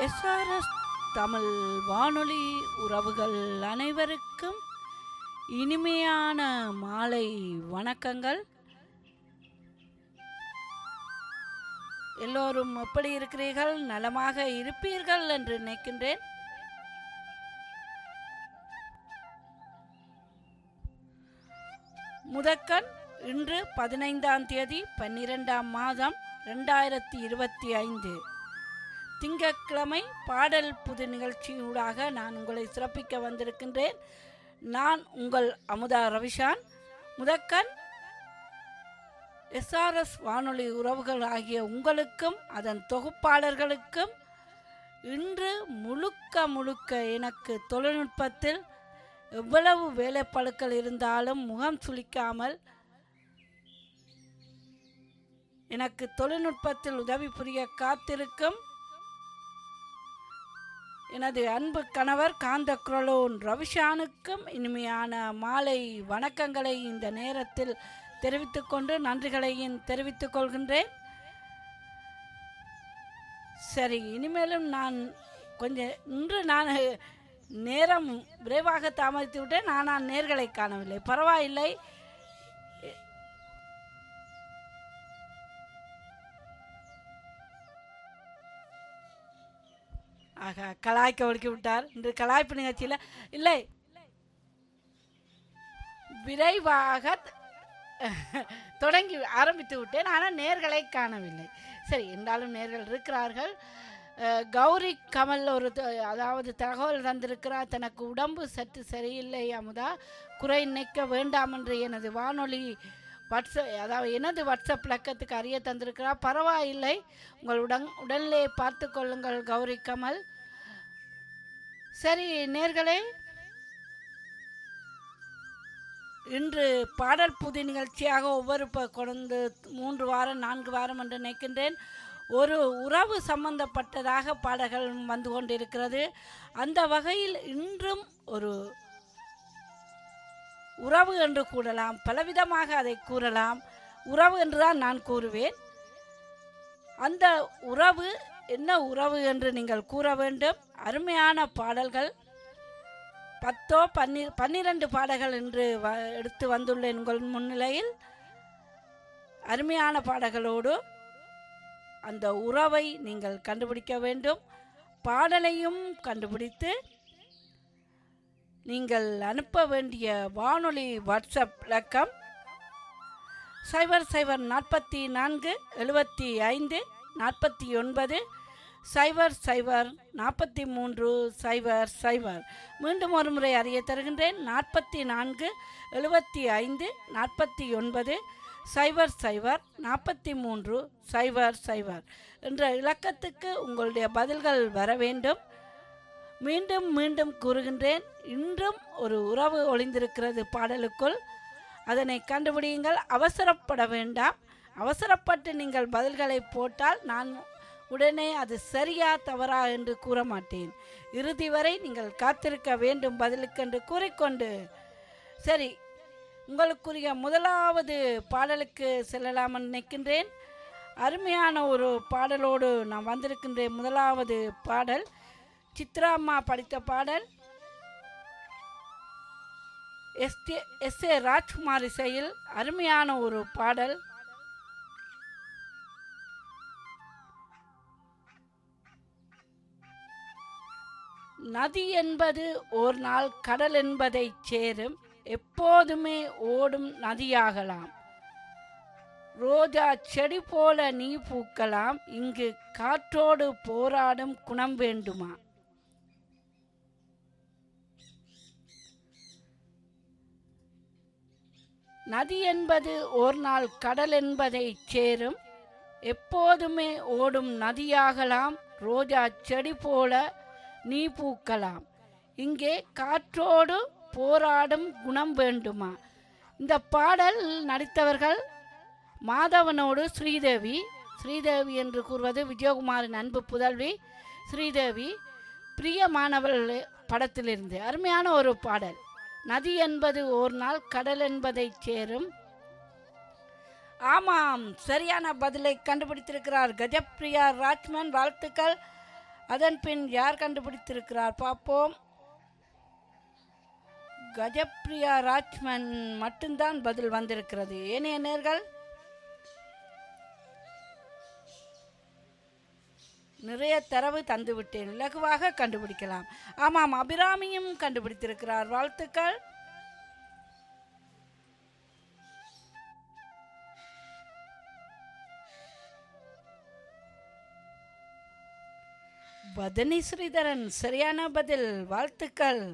SRS Tamil வானொலி உறவுகள் அனைவருக்கும் இனிமையான மாலை வணக்கங்கள் எல்லோரும் எப்படி இருக்கிறீர்கள் நலமாக இருப்பீர்கள் என்று நினைக்கின்றேன் முதக்கன் இன்று பதினைந்தாம் தேதி பன்னிரெண்டாம் மாதம் ரெண்டாயிரத்தி இருபத்தி ஐந்து திங்கட்கிழமை பாடல் புது நிகழ்ச்சியூடாக நான் உங்களை சிறப்பிக்க வந்திருக்கின்றேன் நான் உங்கள் அமுதா ரவிஷான் முதக்கன் எஸ்ஆர்எஸ் வானொலி உறவுகள் ஆகிய உங்களுக்கும் அதன் தொகுப்பாளர்களுக்கும் இன்று முழுக்க முழுக்க எனக்கு தொழில்நுட்பத்தில் எவ்வளவு வேலைப்பழுக்கள் இருந்தாலும் முகம் சுளிக்காமல் எனக்கு தொழில்நுட்பத்தில் உதவி புரிய காத்திருக்கும் எனது அன்பு கணவர் காந்த குரலோன் ரவிஷானுக்கும் இனிமையான மாலை வணக்கங்களை இந்த நேரத்தில் தெரிவித்துக் கொண்டு நன்றிகளையும் தெரிவித்துக் கொள்கின்றேன் சரி இனிமேலும் நான் கொஞ்சம் இன்று நான் நேரம் விரைவாக தாமதித்து விட்டேன் ஆனால் நேர்களை காணவில்லை பரவாயில்லை ஆக கலாய்க்க ஒடுக்கி விட்டார் இன்று கலாய்ப்பு நிகழ்ச்சியில் இல்லை விரைவாக தொடங்கி ஆரம்பித்து விட்டேன் ஆனால் நேர்களை காணவில்லை சரி என்றாலும் நேர்கள் இருக்கிறார்கள் அஹ், கௌரி கமல் ஒரு த- அதாவது தகவல் தந்திருக்கிறார் தனக்கு உடம்பு சற்று சரியில்லை அமுதா குறை நிற்க வேண்டாம் என்று எனது வானொலி வாட்ஸ்அப் அதாவது எனது வாட்ஸ்அப் பழக்கத்துக்கு அறிய தந்திருக்கிறார் பரவாயில்லை உங்கள் உடன் உடல்நிலை பார்த்து கொள்ளுங்கள் கௌரி கமல் சரி நேர்களே இன்று பாடல் புது நிகழ்ச்சியாக ஒவ்வொரு ப கொண்டு மூன்று வாரம் நான்கு வாரம் என்று நினைக்கின்றேன் ஒரு உறவு சம்பந்தப்பட்டதாக பாடல்கள் வந்து கொண்டிருக்கிறது அந்த வகையில் இன்றும் ஒரு உறவு என்று கூறலாம் பலவிதமாக அதை கூறலாம் உறவு என்றுதான் நான் கூறுவேன் அந்த உறவு என்ன உறவு என்று நீங்கள் கூற வேண்டும் அருமையான பாடல்கள் பத்தோ பன்னி பன்னிரண்டு பாடல்கள் என்று வ எடுத்து வந்துள்ளேன் உங்கள் முன்னிலையில் அருமையான பாடல்களோடு அந்த உறவை நீங்கள் கண்டுபிடிக்க வேண்டும் பாடலையும் கண்டுபிடித்து நீங்கள் அனுப்ப வேண்டிய வானொலி வாட்ஸ்அப் இலக்கம் சைபர் சைபர் நாற்பத்தி நான்கு எழுபத்தி ஐந்து நாற்பத்தி ஒன்பது சைபர் சைபர் நாற்பத்தி மூன்று சைபர் சைபர் மீண்டும் ஒரு முறை அறிய தருகின்றேன் நாற்பத்தி நான்கு எழுபத்தி ஐந்து நாற்பத்தி ஒன்பது சைபர் சைபர் நாற்பத்தி மூன்று சைபர் சைபர் என்ற இலக்கத்துக்கு உங்களுடைய பதில்கள் வர வேண்டும் மீண்டும் மீண்டும் கூறுகின்றேன் இன்றும் ஒரு உறவு ஒளிந்திருக்கிறது பாடலுக்குள் அதனை கண்டுபிடியுங்கள் அவசரப்பட வேண்டாம் அவசரப்பட்டு நீங்கள் பதில்களை போட்டால் நான் உடனே அது சரியா தவறா என்று கூற மாட்டேன் இறுதி வரை நீங்கள் காத்திருக்க வேண்டும் பதிலுக்கென்று கூறிக்கொண்டு சரி உங்களுக்குரிய முதலாவது பாடலுக்கு செல்லலாம்னு நினைக்கின்றேன் அருமையான ஒரு பாடலோடு நான் வந்திருக்கின்றேன் முதலாவது பாடல் சித்ரா அம்மா படித்த பாடல் எஸ் எஸ் ஏ ராஜ்குமார் இசையில் அருமையான ஒரு பாடல் நதி என்பது ஒரு நாள் கடல் என்பதை சேரும் எப்போதுமே ஓடும் நதியாகலாம் ரோஜா செடி போல நீ பூக்கலாம் இங்கு காற்றோடு போராடும் குணம் வேண்டுமா நதி என்பது ஒரு நாள் கடல் என்பதை சேரும் எப்போதுமே ஓடும் நதியாகலாம் ரோஜா செடி போல நீ பூக்கலாம் இங்கே காற்றோடு போராடும் குணம் வேண்டுமா இந்த பாடல் நடித்தவர்கள் மாதவனோடு ஸ்ரீதேவி ஸ்ரீதேவி என்று கூறுவது விஜயகுமாரின் அன்பு புதல்வி ஸ்ரீதேவி பிரியமானவள் படத்திலிருந்து அருமையான ஒரு பாடல் நதி என்பது ஒரு நாள் கடல் என்பதை சேரும் ஆமாம் சரியான பதிலை கண்டுபிடித்திருக்கிறார் கஜப்பிரியா ராஜ்மன் வாழ்த்துக்கள் அதன் பின் யார் கண்டுபிடித்திருக்கிறார் பார்ப்போம் கஜப்ரியா ராஜ்மன் மட்டும்தான் பதில் வந்திருக்கிறது ஏனைய நேர்கள் நிறைய தரவு தந்து விட்டேன் இலகுவாக கண்டுபிடிக்கலாம் ஆமாம் அபிராமியும் கண்டுபிடித்திருக்கிறார் வாழ்த்துக்கள் வதனி ஸ்ரீதரன் சரியான பதில் வாழ்த்துக்கள்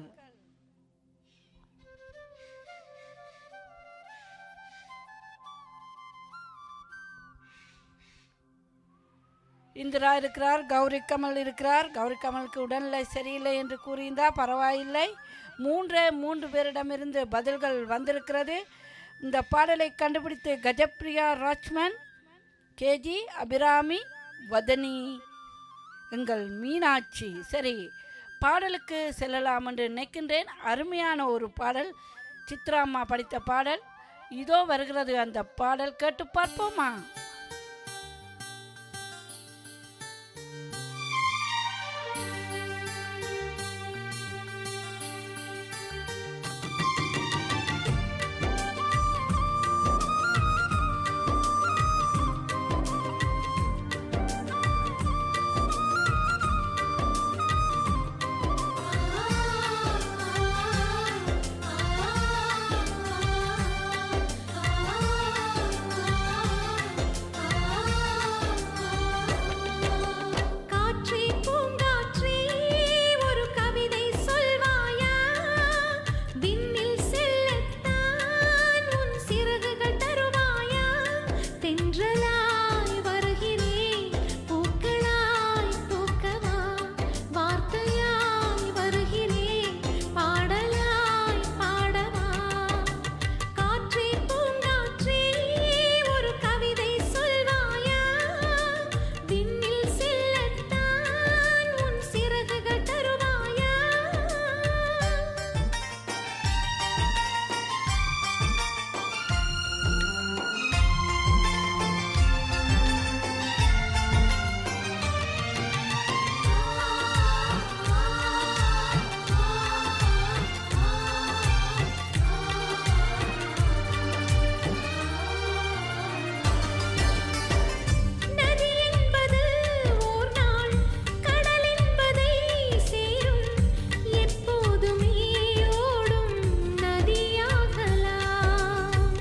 இந்திரா இருக்கிறார் கௌரி கமல் இருக்கிறார் கௌரி கமலுக்கு உடல்நிலை சரியில்லை என்று கூறியிருந்தால் பரவாயில்லை மூன்றே மூன்று பேரிடமிருந்து பதில்கள் வந்திருக்கிறது இந்த பாடலை கண்டுபிடித்து கஜப்ரியா ராஜ்மன் கேஜி அபிராமி வதனி எங்கள் மீனாட்சி சரி பாடலுக்கு செல்லலாம் என்று நினைக்கின்றேன் அருமையான ஒரு பாடல் சித்ராம்மா படித்த பாடல் இதோ வருகிறது அந்த பாடல் கேட்டு பார்ப்போமா காற்றே பூங்காற்றே ஒரு கவிதை சொல்வாயா விண்ணில் செல்லத்தான் உன் சிறகுகள் தருவாயா தென்றலாய் வருகிறேன் பூக்களாய் பூக்கவா வார்த்தையாய் வருகிறேன் பாடலாய் பாடவா காற்றே பூங்காற்றே ஒரு கவிதை சொல்வாயா விண்ணில் செல்லத்தான் உன் சிறகுகள் தருவாயா நதி என்பது ஓர் நாள் கடல் என்பதை சேரும் எப்போதுமே ஓடும் நதியாகலாம்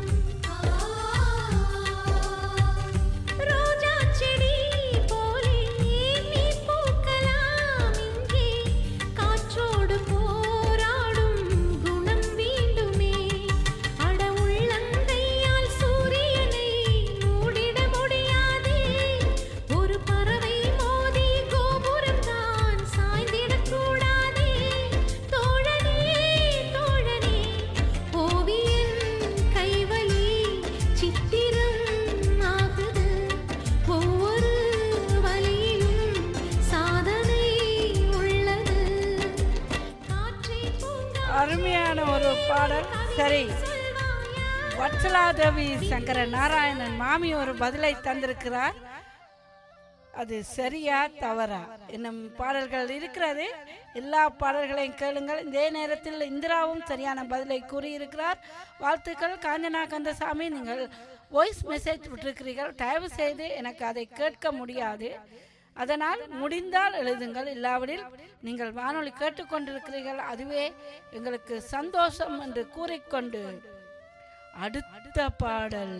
ரோஜா செடி போலே நீ பூக்கலாம் இங்கே காற்றோடு போராடும் குணம் வேண்டுமே அட உள்ளங்கையால் சூரியனை மூடிட முடியாதே ஒரு பறவை மோதி கோபுரம் தான் சாய்ந்திடக் கூடாதே தோழனே தோழனே ஓவியன் கைவலி சித்திரம் ஆகுது ஒவ்வொரு வழியிலும் சாதனை உள்ளது காற்றே பூங்கா அருமையான ஒரு பாடல் சரி வட்சலாதேவி சங்கர நாராயணன் மாமி ஒரு பதிலை தந்திருக்கிறார் அது சரியா தவறா என்னும் பாடல்கள் இருக்கிறது எல்லா பாடல்களையும் கேளுங்கள் இதே நேரத்தில் இந்திராவும் சரியான பதிலை கூறியிருக்கிறார் வாழ்த்துக்கள் காஞ்சனா கந்தசாமி நீங்கள் வாய்ஸ் மெசேஜ் விட்டிருக்கிறீர்கள் தயவு செய்து எனக்கு அதை கேட்க முடியாது அதனால் முடிந்தால் எழுதுங்கள் இல்லாவிடில் நீங்கள் வானொலி கேட்டுக்கொண்டிருக்கிறீர்கள் அதுவே எங்களுக்கு சந்தோஷம் என்று கூறிக்கொண்டு அடுத்த பாடல்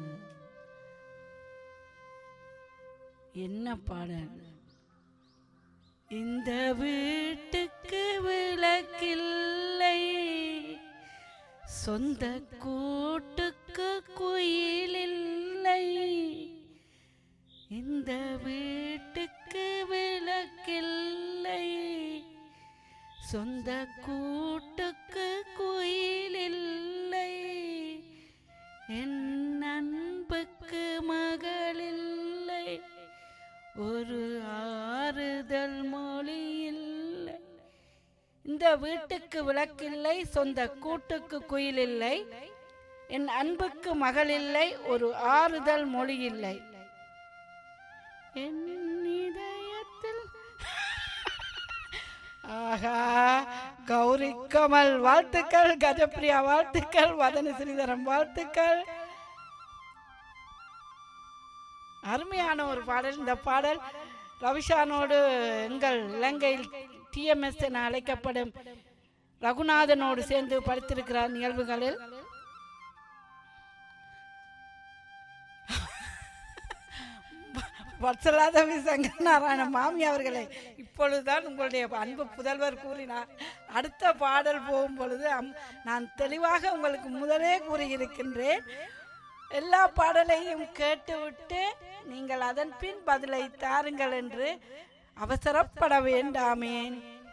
என்ன பாடல் இந்த வீட்டுக்கு விளக்கில்லை சொந்த கூட்டுக்கு குயிலில்லை இந்த வீட்டுக்கு விளக்கில்லை சொந்த கூட்டுக்கு குயிலில்லை என் அன்புக்கு மகளில்லை ஒரு ஆறுதல் மொழி இல்லை இந்த வீட்டுக்கு விளக்கில்லை சொந்த கூட்டுக்கு குயில் இல்லை என் அன்புக்கு மகள் இல்லை ஒரு ஆறுதல் மொழி இல்லை என் இதயத்தில் ஆஹா கௌரி கமல் வாழ்த்துக்கள் கஜப்பிரியா வாழ்த்துக்கள் வதனி ஸ்ரீதரம் வாழ்த்துக்கள் அருமையான ஒரு பாடல் இந்த பாடல் ரவிஷானோடு எங்கள் இலங்கையில் டிஎம்எஸ் என அழைக்கப்படும் ரகுநாதனோடு சேர்ந்து படித்திருக்கிறார் நிகழ்வுகளில் வத்சலாதவி சங்கரநாராயண மாமி அவர்களே இப்பொழுதுதான் உங்களுடைய அன்பு புதல்வர் கூறினார் அடுத்த பாடல் போகும் பொழுது அம்- நான் தெளிவாக உங்களுக்கு முதலே கூறியிருக்கின்றேன் எல்லா பாடலையும் கேட்டுவிட்டு நீங்கள் அதன் பின் பதிலை தாருங்கள் என்று அவசரப்பட வேண்டாமேன்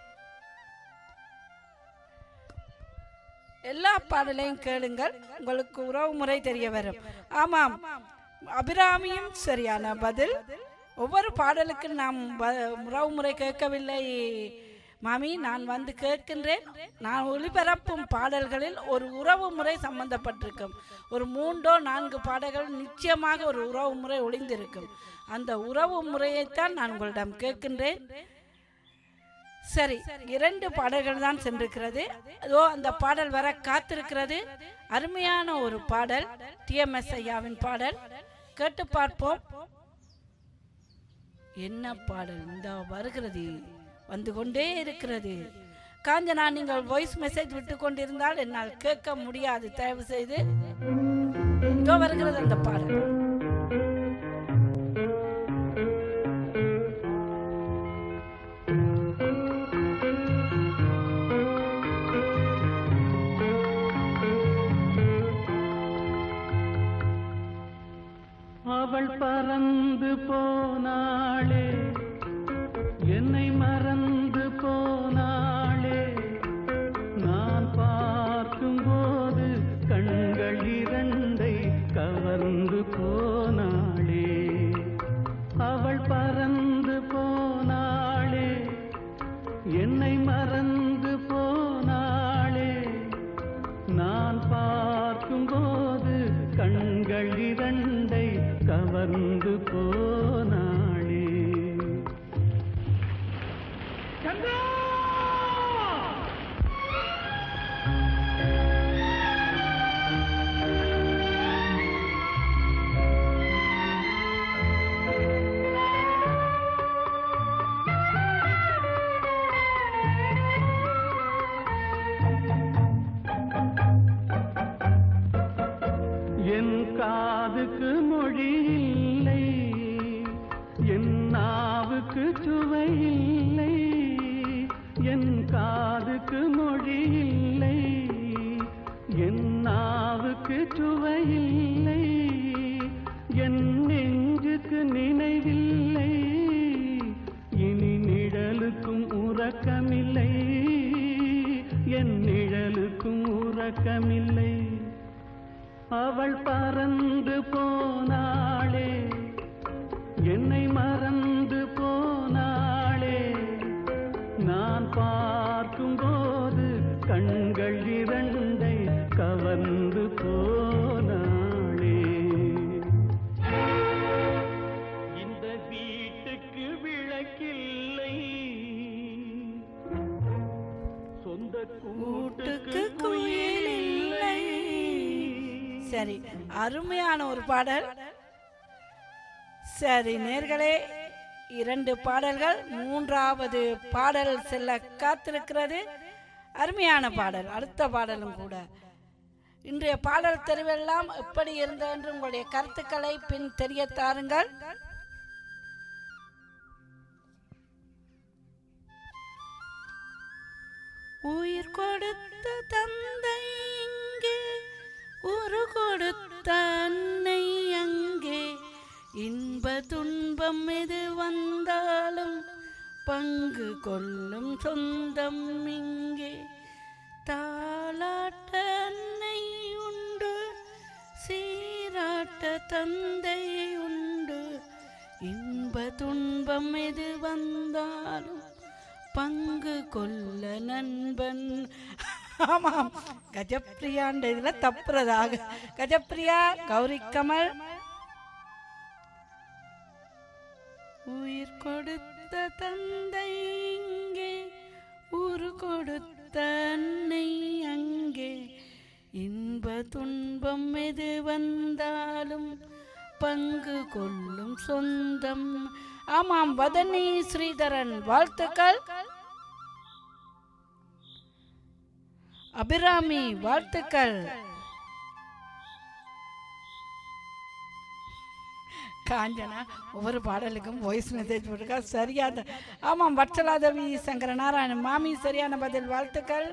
எல்லா பாடலையும் கேளுங்கள் உங்களுக்கு உறவு முறை தெரிய வரும் ஆமாம் அபிராமியும் சரியான பதில் ஒவ்வொரு பாடலுக்கு நாம் வ- உறவு முறை கேட்கவில்லை மாமி நான் வந்து கேட்கின்றேன் நான் ஒளிபரப்பும் பாடல்களில் ஒரு உறவு முறை சம்பந்தப்பட்டிருக்கும் ஒரு மூன்றோ நான்கு பாடல்கள் நிச்சயமாக ஒரு உறவு முறை ஒளிந்திருக்கும் அந்த உறவு முறையைத்தான் நான் உங்களிடம் கேட்கின்றேன் சரி இரண்டு பாடல்கள் தான் சென்றிருக்கிறது அதோ அந்த பாடல் வர காத்திருக்கிறது அருமையான ஒரு பாடல் டிஎம்எஸ் ஐயாவின் பாடல் கேட்டு பார்ப்போம் என்ன பாடல் இந்த வருகிறது வந்து கொண்டே இருக்கிறது காஞ்சனா நீங்கள் வாய்ஸ் மெசேஜ் விட்டு கொண்டிருந்தால் என்னால் கேட்க முடியாது தயவு செய்து இதோ வருகிறது அந்த பாடல் அவள் பறந்து போனாளே என்னை மறந்து போனாளே நான் பார்க்கும்போது கண்கள் இரண்டை கவர்ந்து போனாளே அவள் பறந்து போனாளே என்னை மறந்து போனாளே நான் பார்க்கும்போது கண்கள் இரண்டை கவர்ந்து போனாளே சந்திரா! என் காதுக்கு மொழி இல்லை என் நாவுக்கு சுவை இல்லை என் காதுக்கு மொழி இல்லை என் நாவுக்கு சுவை இல்லை என் நெஞ்சுக்கு நினைவில்லை இனி நிழலுக்கும் உறக்கமில்லை என் நிழலுக்கும் உறக்கமில்லை அவள் பறந்து போனாளே என்னை மறந்து போனாளே நான் பார்க்கும்போது கண்கள் இரண்டை கவர்ந்து போனாளே இந்த வீட்டுக்கு விளக்கில்லை சொந்த கூட்டுக்கு குயில் இல்லை சரி அருமையான ஒரு பாடல் சரி நேர்களே இரண்டு பாடல்கள் மூன்றாவது பாடல் செல்ல காத்திருக்கிறது அருமையான பாடல் அடுத்த பாடலும் கூட இன்றைய பாடல் தெரிவெல்லாம் எப்படி இருந்தது என்று உங்களுடைய கருத்துக்களை பின் தெரிய தாருங்கள் உயிர் கொடுத்த தந்தை இங்கே உரு கொடுத்த அன்னை அங்கே இன்ப துன்பம் எது வந்தாலும் பங்கு கொள்ளும் சொந்தம் இங்கே தாளாட்ட அன்னை உண்டு சீராட்ட தந்தை உண்டு இன்ப துன்பம் எது வந்தாலும் பங்கு கொள்ள நண்பன் ஆமாம் கஜப்பிரியாண்ட இதுல தப்புறதாக கஜப்பிரியா கௌரி கமல் உயிர் கொடுத்த தந்தை இங்கே ஊரு கொடுத்த அன்னை அங்கே இன்ப துன்பம் எது வந்தாலும் பங்கு கொள்ளும் சொந்தம் ஆமாம் வதனி ஸ்ரீதரன் வாழ்த்துக்கள் அபிராமி வாழ்த்துக்கள் காஞ்சனா ஒவ்வொரு பாடலுக்கும் வாய்ஸ் மெசேஜ் போட்டிருக்கா சரியான ஆமாம் வட்சலாதவி சங்கர நாராயணன் மாமி சரியான பதில் வாழ்த்துக்கள்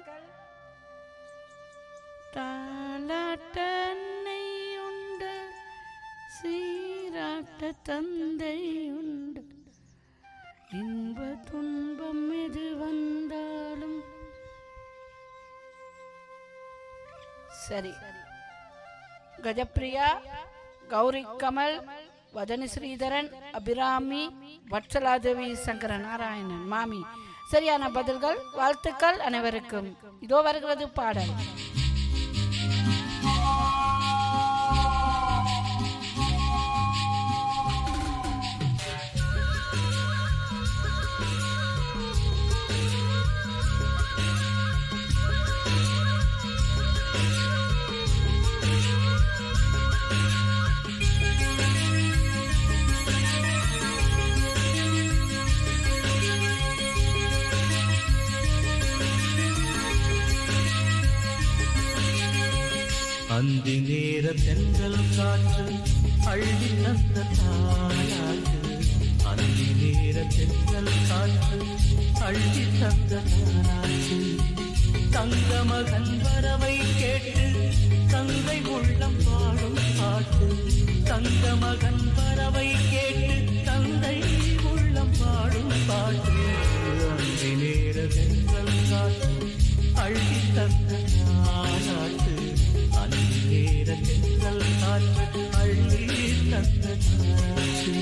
தாலாட்ட அன்னை உண்டு சீராட்ட தந்தை உண்டு இன்ப துன்பம் எது வந்தாலும் சரி கஜப்பிரியா கௌரி கமல் வதனி ஸ்ரீதரன் அபிராமி வட்சலாதேவி சங்கர நாராயணன் மாமி சரியான பதில்கள் வாழ்த்துக்கள் அனைவருக்கும் இதோ வருகிறது பாடல் அந்தி நேர தென்றல் காற்று அள்ளி தந்த தாயாற்று அந்தி நேர தென்றல் காற்று அள்ளி தந்த தாயாற்று தங்க மகன் வரவை கேட்டு தங்கை உள்ளம் பாடும் பாட்டு தங்க மகன் வரவை கேட்டு தந்தை உள்ளம் பாடும் பாட்டு அந்தி நேர தென்றல் காற்று அள்ளி தந்த தாயாட்டு அந்தி நேர தென்றல் காற்று அள்ளி தந்த தாயாட்டு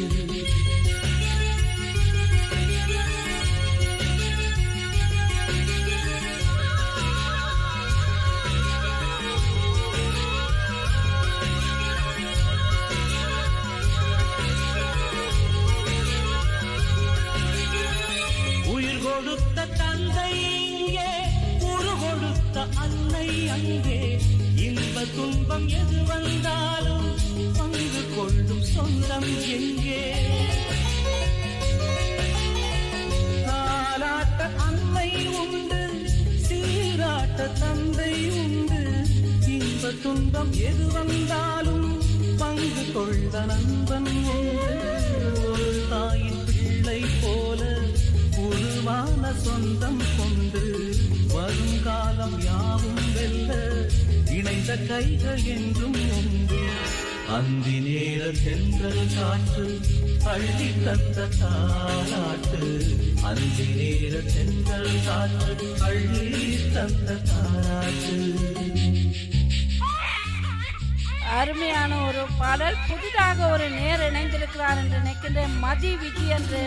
உயிர் கொடுத்த தந்தை இங்கே உரு கொடுத்த அன்னை அங்கே இன்ப துன்பம் எது வந்தாலும் பங்கு கொள்ளும் சொந்தம் எங்கே தாலாட்ட அன்னை உண்டு சீராட்ட தந்தை உண்டு இன்ப துன்பம் எது வந்தாலும் பங்கு கொள்ள நண்பன் உண்டு ஒரு தாயின் பிள்ளை போல உருவான சொந்தம் கொண்டு வருங்காலம் யாவும் வெல்ல இணைந்த கைகள் என்றும் உண்டு அந்தி நேர சென்றல் காற்று அள்ளி தந்த தாலாட்டு அந்தி நேர சென்றல் காற்று அள்ளி தந்த தாலாட்டு அருமையான ஒரு பாடல் புதிதாக ஒரு நேர் இணைந்திருக்கிறார் என்று நினைக்கின்றேன் மதி விஜி என்று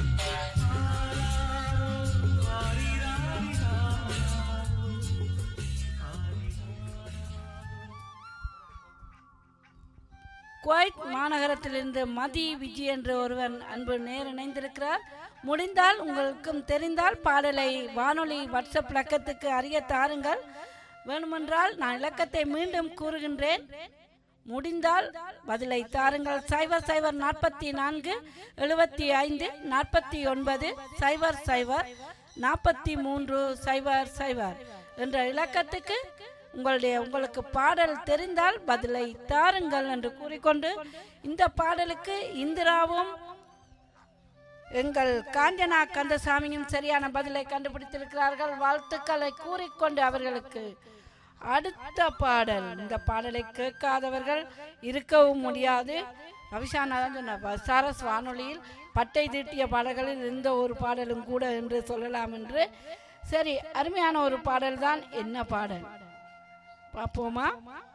குவைத் மாநகரத்திலிருந்து மதி விஜி என்று ஒருவன் அன்பு நேர் இணைந்திருக்கிறார் முடிந்தால் உங்களுக்கும் தெரிந்தால் பாடலை வானொலி வாட்ஸ்அப் இலக்கத்துக்கு அறிய தாருங்கள் வேணுமென்றால் நான் இலக்கத்தை மீண்டும் கூறுகின்றேன் முடிந்தால் பதிலை தாருங்கள் சைபர் சைபர் நாற்பத்தி நான்கு எழுபத்தி ஐந்து நாற்பத்தி ஒன்பது சைபர் சைபர் நாற்பத்தி மூன்று சைபர் சைபர் என்ற இலக்கத்துக்கு உங்களுடைய உங்களுக்கு பாடல் தெரிந்தால் பதிலை தாருங்கள் என்று கூறிக்கொண்டு இந்த பாடலுக்கு இந்திராவும் எங்கள் காஞ்சனா கந்தசாமியும் சரியான பதிலை கண்டுபிடித்திருக்கிறார்கள் வாழ்த்துக்களை கூறிக்கொண்டு அவர்களுக்கு அடுத்த பாடல் இந்த பாடலை கேட்காதவர்கள் இருக்கவும் முடியாது ரவிஷானா தான் சொன்ன சாரஸ் வானொலியில் பட்டை தீட்டிய பாடல்களில் இந்த ஒரு பாடலும் கூட என்று சொல்லலாம் என்று சரி அருமையான ஒரு பாடல் தான் என்ன பாடல் பார்ப்போமா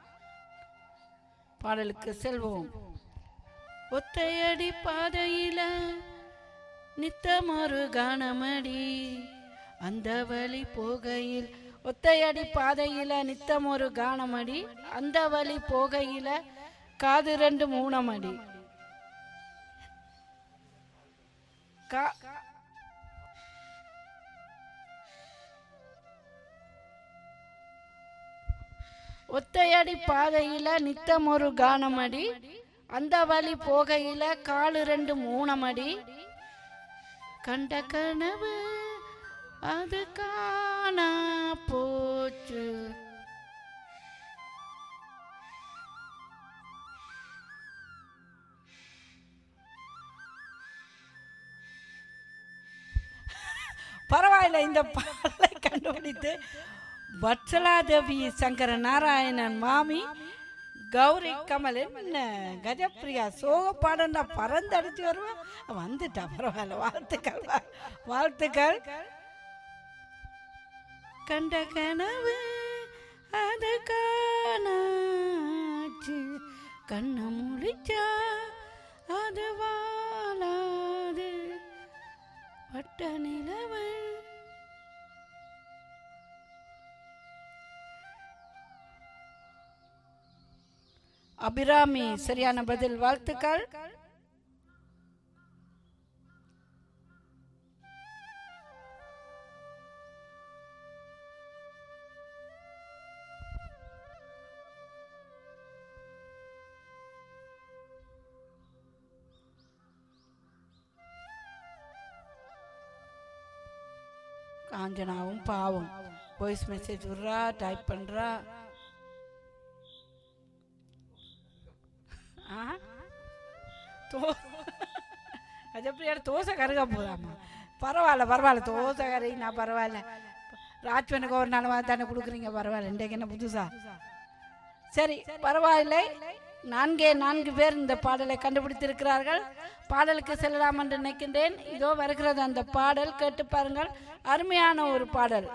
பாடலுக்கு செல்வோம் ஒத்தையடி பாதையில நித்தமொரு கானமடி அந்த வழி போகையில் ஒத்தையடி பாதையில நித்தமொரு கானமடி அந்த வழி போகையில காது ரெண்டு மூணமடி கா ஒத்தையடி பாதையில நித்தம் ஒரு கானமடி அந்த வழி போகையில காலு ரெண்டு மூணமடி கண்ட கனவு அது காணா போச்சு பரவாயில்ல இந்த பாடலை கண்டுபிடித்து வட்சலாதேவி சங்கர நாராயணன் மாமி கௌரி கமல் என்ன கஜப்பிரியா சோக பாடண்டா பறந்தடிச்சு வருவா வந்துட்டா பரவாயில்ல வாழ்த்துக்கள் வா- வாழ்த்துக்கள் கண்ட கனவு அது காணாச்சு கண்ண முழிச்சா அது வாழாது வட்ட நிலவு அபிராமி சரியான பதில் வாழ்த்துக்கள் காஞ்சனாவும் பாவம் வாய்ஸ் மெசேஜ் விட்றா டைப் பண்றா ஆ தோ அஜப்பிரியார் தோசை கருக போதாமா பரவாயில்ல பரவாயில்ல தோசை கறி நான் பரவாயில்ல ராஜ்வனுக்கு ஒரு நாள் தானே கொடுக்குறீங்க பரவாயில்ல இன்றைக்கு என்ன புதுசா சரி பரவாயில்லை நான்கே நான்கு பேர் இந்த பாடலை கண்டுபிடித்திருக்கிறார்கள் பாடலுக்கு செல்லலாம் என்று நினைக்கின்றேன் இதோ வருகிறது அந்த பாடல் கேட்டு பாருங்கள் அருமையான ஒரு பாடல்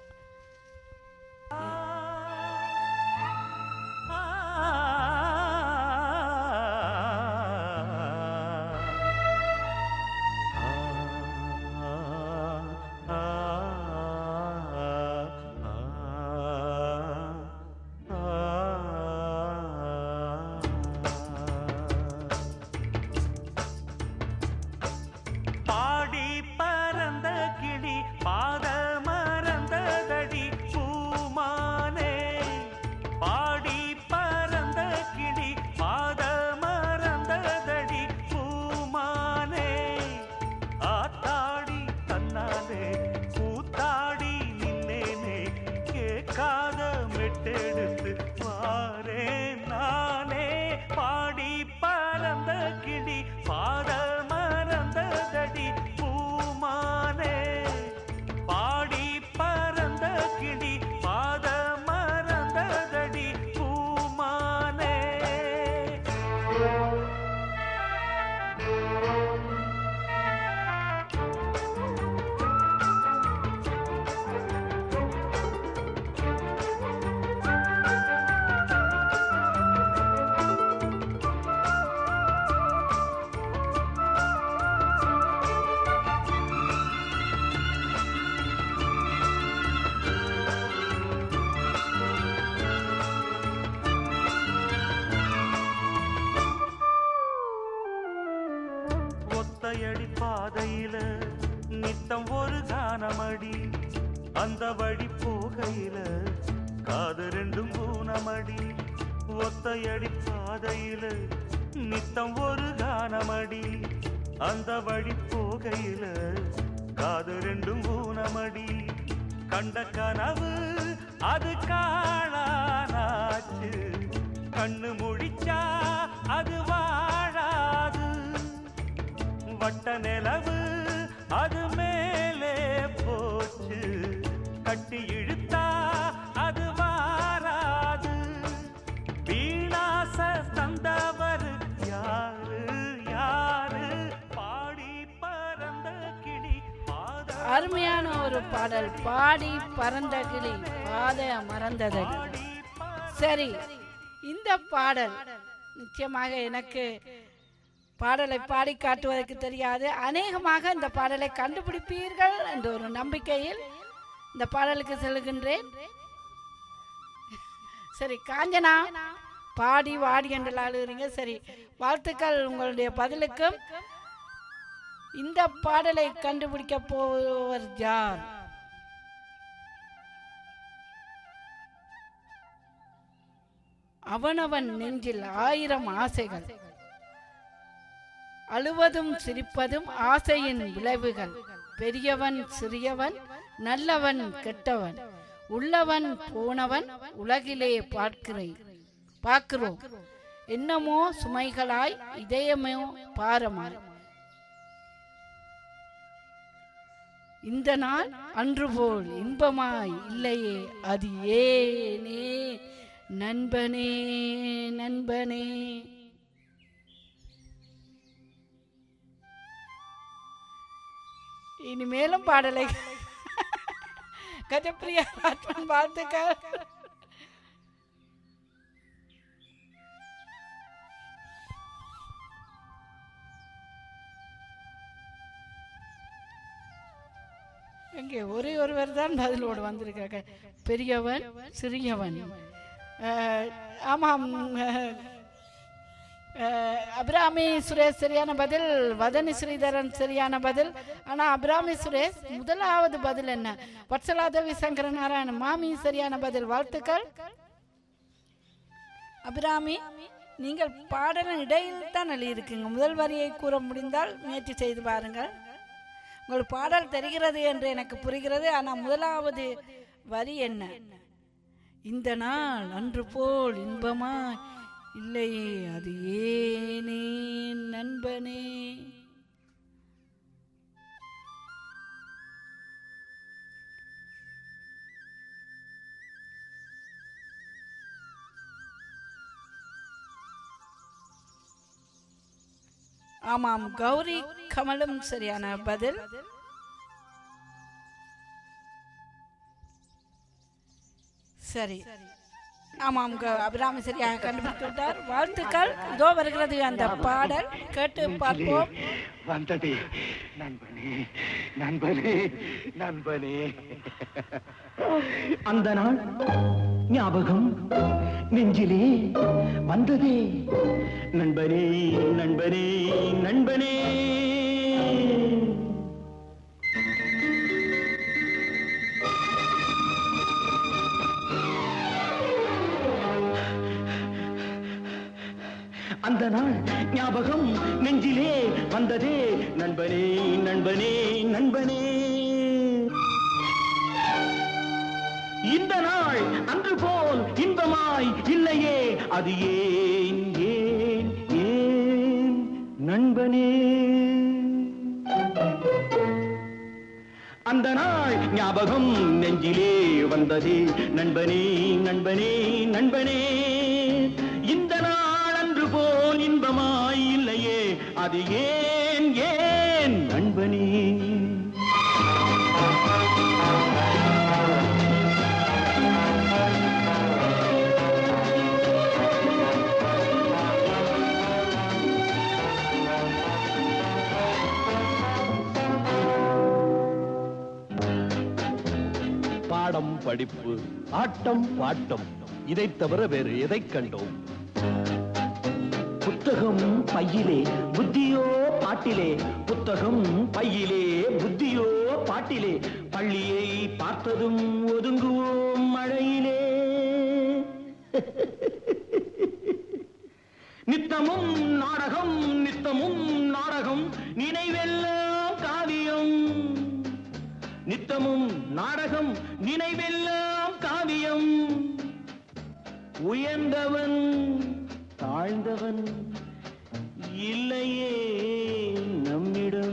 பாடி பறந்த கிளி பாத மறந்ததடி பூமானே பாடி பறந்த கிளி பாத மறந்ததடி பூமானே ஆத்தாடி தன்னாலே கூத்தாடி நின்னேனே கேட்காத மெட்டெடுத்து வாரே நானே பாடி பறந்த கிளி பாத மறந்ததடி பூமானே பாடி பறந்த கிளி பாத மறந்ததடி பூமானே ஒத்தையடி பாதையில நித்தம் ஒரு கானமடி அந்த வழி போகையில காது ரெண்டும் பூனமடி ஒத்தையடி பாதையில நித்தம் ஒரு கானமடி அந்த வழி போகையில காது ரெண்டும் பூனமடி கண்ட கனவு அது காணானாச்சு கண்ணு முழிச்சா அது வாழாது வட்ட நிலவு அது மேலே போச்சு கட்டி இழுத்தா அது வாராது வீணாச தந்தவர் யாரு யாரு பாடி பறந்த கிளி பாத அருமையான ஒரு பாடல் பாடி பறந்த கிளி பாத மறந்ததடி பாடி சரி இந்த பாடல் நிச்சயமாக எனக்கு பாடலை பாடி காட்டுவதற்கு தெரியாது அநேகமாக இந்த பாடலை கண்டுபிடிப்பீர்கள் என்ற ஒரு நம்பிக்கையில் இந்த பாடலுக்கு செல்கின்றேன் சரி காஞ்சனா பாடி வாடி என்று ஆளுகிறீங்க சரி வாழ்த்துக்கள் உங்களுடைய பதிலுக்கும் இந்த பாடலை கண்டுபிடிக்க போவர் யார் அவனவன் நெஞ்சில் ஆயிரம் ஆசைகள் அழுவதும் சிரிப்பதும் ஆசையின் விளைவுகள் பெரியவன் சிறியவன் நல்லவன் கெட்டவன் உள்ளவன் போனவன் உலகிலே பார்க்கிறேன் பார்க்கிறோம் என்னமோ சுமைகளாய் இதயமோ பாரமாய் இந்த நாள் அன்று போல் இன்பமாய் இல்லையே அது ஏனே நண்பனே நண்பனே இனிமேலும் பாடலை கஜப்பிரியா ஆத்மன் வாழ்த்துக்கள் இங்கே ஒரே ஒருவர் தான் பதிலோடு வந்திருக்காங்க பெரியவன் சிறியவன் அஹ், ஆமாம் அஹ், அஹ், அபிராமி சுரேஷ் சரியான பதில் வதனி ஸ்ரீதரன் சரியான பதில் ஆனால் அபிராமி சுரேஷ் முதலாவது பதில் என்ன வத்சலாதேவி சங்கர நாராயணன் மாமி சரியான பதில் வாழ்த்துக்கள் அபிராமி நீங்கள் பாடலின் இடையில் தான் எழுதியிருக்கீங்க முதல் வரியை கூற முடிந்தால் முயற்சி செய்து பாருங்கள் உங்கள் பாடல் தெரிகிறது என்று எனக்கு புரிகிறது ஆனால் முதலாவது வரி என்ன இந்த நாள் அன்று போல் இன்பமா இல்லையே அது ஏனே நண்பனே ஆமாம் கௌரி கமலும் சரியான பதில் சரி ஆமாம் க- அபிராமி சரியாக கண்டுபிடித்து விட்டார் வாழ்த்துக்கள் இதோ வருகிறது அந்த பாடல் கேட்டு பார்ப்போம் வந்ததே நண்பனே நண்பனே நண்பனே அந்த நாள் ஞாபகம் நெஞ்சிலே வந்ததே நண்பனே நண்பனே நண்பனே அந்த நாள் ஞாபகம் நெஞ்சிலே வந்ததே நண்பனே நண்பனே நண்பனே இந்த நாள் அன்று போல் இன்பமாய் இல்லையே அது ஏன் ஏன் ஏன் நண்பனே அந்த நாள் ஞாபகம் நெஞ்சிலே வந்ததே நண்பனே நண்பனே நண்பனே இந்த நாள் அன்று போல் இன்பமாய் இல்லையே அது ஏன் ஏன் நண்பனே பாடம் படிப்பு ஆட்டம் பாட்டம் இதைத் தவிர வேறு எதைக் கண்டோம் புத்தகம் பையிலே புத்தியோ பாட்டிலே புத்தகம் பையிலே புத்தியோ பாட்டிலே பள்ளியை பார்த்ததும் ஒதுங்குவோம் மழையிலே நித்தமும் நாடகம் நித்தமும் நாடகம் நினைவெல்லாம் காவியம் நித்தமும் நாடகம் நினைவெல்லாம் காவியம் உயர்ந்தவன் தாழ்ந்தவன் இல்லையே நம்மிடம்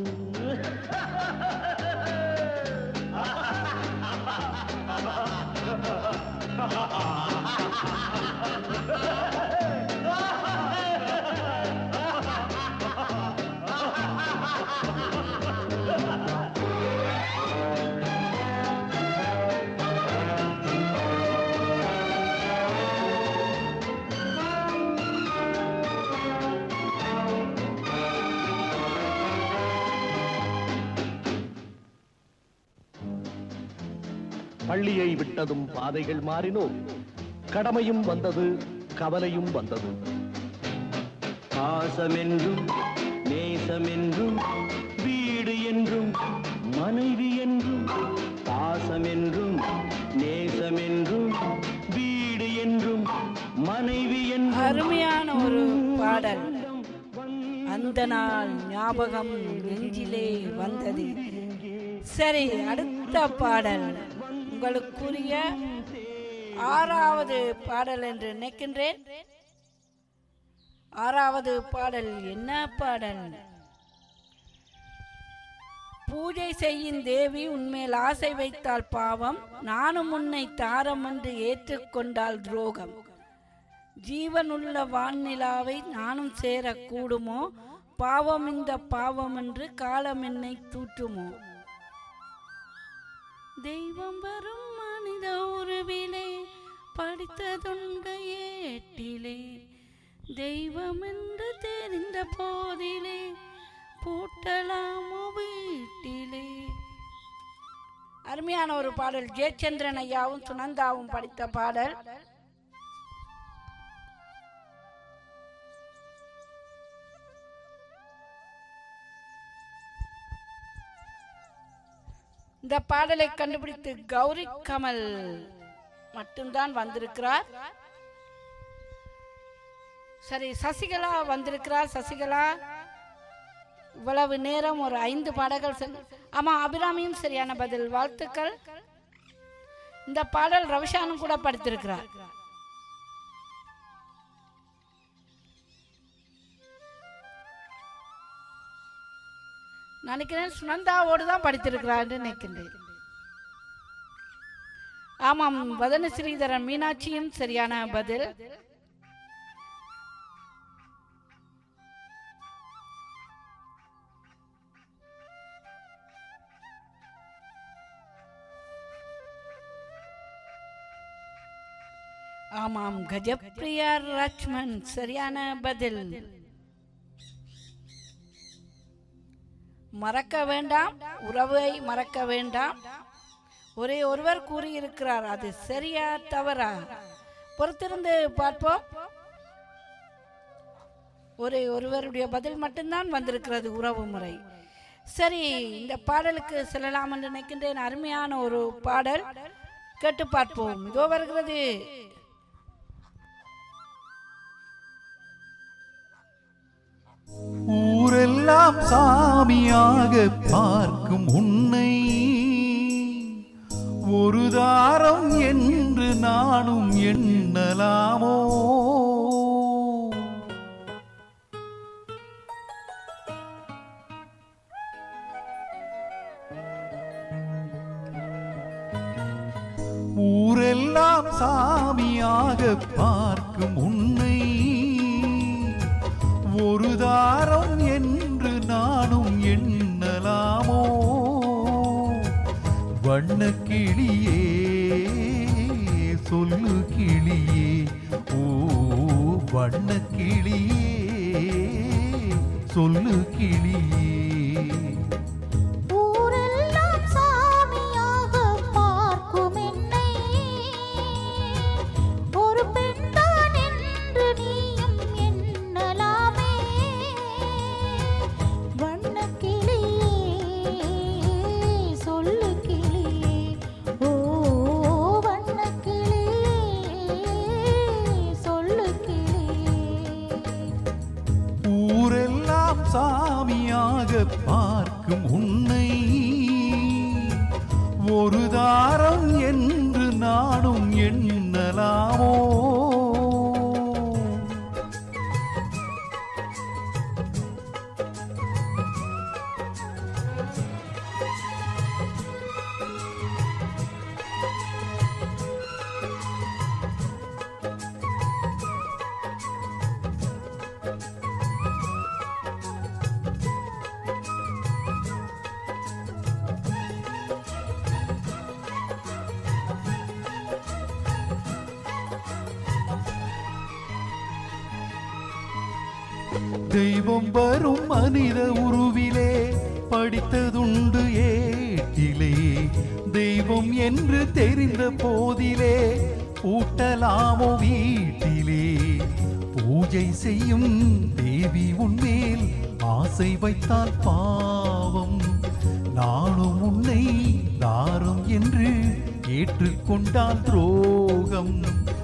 பள்ளியை விட்டதும் பாதைகள் மாறினோம் கடமையும் வந்தது கவலையும் வந்தது பாசமென்றும் நேசமென்றும் வீடு என்றும் மனைவி என்றும் பாசமென்றும் நேசமென்றும் வீடு என்றும் மனைவி என்றும் அருமையான ஒரு பாடல் அந்த நாள் ஞாபகம் நெஞ்சிலே வந்தது சரி அடுத்த பாடல் உங்களுக்குரிய ஆறாவது பாடல் என்று நினைக்கின்றேன் ஆறாவது பாடல் என்ன பாடல் பூஜை செய்யும் தேவி உன்மேல் ஆசை வைத்தால் பாவம் நானும் உன்னை தாரம் என்று ஏற்றுக்கொண்டால் துரோகம் ஜீவனுள்ள வான்நிலாவை நானும் சேரக்கூடுமோ பாவம் இந்த பாவம் என்று காலம் என்னை தூற்றுமோ தெய்வம் வரும் மனித உருவிலே படித்ததுண்ட ஏட்டிலே தெய்வம் என்று தெரிந்த போதிலே பூட்டலாமோ வீட்டிலே அருமையான ஒரு பாடல் ஜெயச்சந்திரன் ஐயாவும் சுனந்தாவும் படித்த பாடல் இந்த பாடலை கண்டுபிடித்து கௌரி கமல் மட்டும்தான் வந்திருக்கிறார் சரி சசிகலா வந்திருக்கிறார் சசிகலா இவ்வளவு நேரம் ஒரு ஐந்து பாடல்கள் செல் ஆமா அபிராமியும் சரியான பதில் வாழ்த்துக்கள் இந்த பாடல் ரவிஷானும் கூட படித்திருக்கிறார் நினைக்கிறேன் சுனந்தாவோடு தான் படித்திருக்கிறார் நினைக்கின்றேன் ஆமாம் வதன ஸ்ரீதரன் மீனாட்சியும் சரியான பதில் ஆமாம் கஜப்பிரியா லட்சுமன் சரியான பதில் மறக்க வேண்டாம் உறவை மறக்க வேண்டாம் ஒரே ஒருவர் கூறியிருக்கிறார் அது சரியா தவறா பொறுத்திருந்து பார்ப்போம் ஒரே ஒருவருடைய பதில் மட்டும்தான் வந்திருக்கிறது உறவு முறை சரி இந்த பாடலுக்கு செல்லலாம் என்று நினைக்கின்றேன் அருமையான ஒரு பாடல் கேட்டு பார்ப்போம் இதோ வருகிறது ஊரெல்லாம் சாமியாக பார்க்கும் உன்னை ஒரு தாரம் என்று நானும் எண்ணலாமோ ஊரெல்லாம் சாமியாக பார்க்கும் உன்னை ஒரு தாரம் என்று நானும் எண்ணலாமோ வண்ண கிளியே சொல்லு கிளியே ஓ வண்ண கிளியே சொல்லு கிளியே ஊரெல்லாம் சாமியாக பார்க்கும் என்னை ஒரு பெண்தான் என்று நீயும் எண்ணலாமே வண்ணக் கிளியே சொல்லு கிளியே ஓ வண்ணக் கிளியே சொல்லு கிளியே ஊரெல்லாம் சாமியாக பார்க்கும் உன்னை ஒரு தாரம் என்று நானும் எண்ணலாமோ தெய்வம் வரும் மனித உருவிலே படித்ததுண்டு ஏட்டிலே தெய்வம் என்று தெரிந்த போதிலே பூட்டலாமோ வீட்டிலே பூஜை செய்யும் தேவி உன்மேல் ஆசை வைத்தால் பாவம் நானும் உன்னை தாரும் என்று ஏற்றுக்கொண்டால் துரோகம்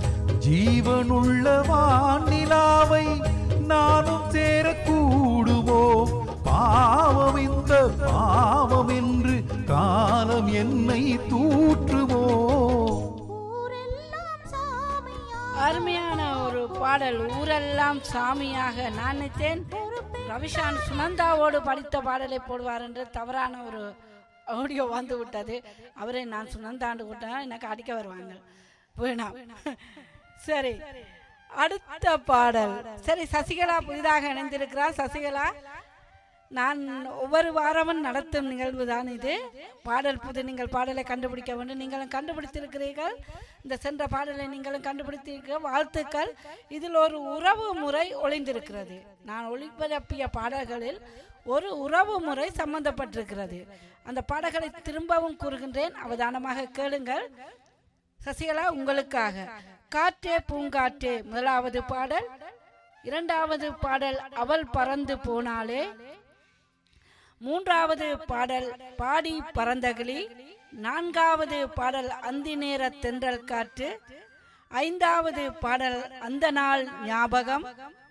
ஜீவனுள்ள வானிலாவை நானும் சேரக்கூடுமோ பாவம் இந்த பாவம் என்று காலம் என்னை தூற்றுமோ ஊரெல்லாம் சாமியா அருமையான ஒரு பாடல் ஊரெல்லாம் சாமியாக நான் நினைத்தேன் ரவிஷான் சுனந்தாவோடு படித்த பாடலை போடுவார் என்று தவறான ஒரு ஆடியோ வந்து விட்டது அவரை நான் சுனந்தாண்டு விட்டேன் எனக்கு அடிக்க வருவாங்க வேணாம் சரி அடுத்த பாடல் சரி சசிகலா புதிதாக இணைந்திருக்கிறார் சசிகலா நான் ஒவ்வொரு வாரமும் நடத்தும் நிகழ்வு தான் இது பாடல் புது நீங்கள் பாடலை கண்டுபிடிக்க வேண்டும் நீங்களும் கண்டுபிடித்திருக்கிறீர்கள் இந்த சென்ற பாடலை நீங்களும் கண்டுபிடித்திருக்க வாழ்த்துக்கள் இதில் ஒரு உறவு முறை ஒளிந்திருக்கிறது நான் ஒளிபரப்பிய பாடல்களில் ஒரு உறவு முறை சம்பந்தப்பட்டிருக்கிறது அந்த பாடல்களை திரும்பவும் கூறுகின்றேன் அவதானமாக கேளுங்கள் சசிகலா உங்களுக்காக காற்றே பூங்காற்றே முதலாவது பாடல் இரண்டாவது பாடல் அவள் பறந்து போனாலே மூன்றாவது பாடல் பாடி பறந்தகிளி நான்காவது பாடல் அந்தி நேர தென்றல் காற்று ஐந்தாவது பாடல் அந்த நாள் ஞாபகம்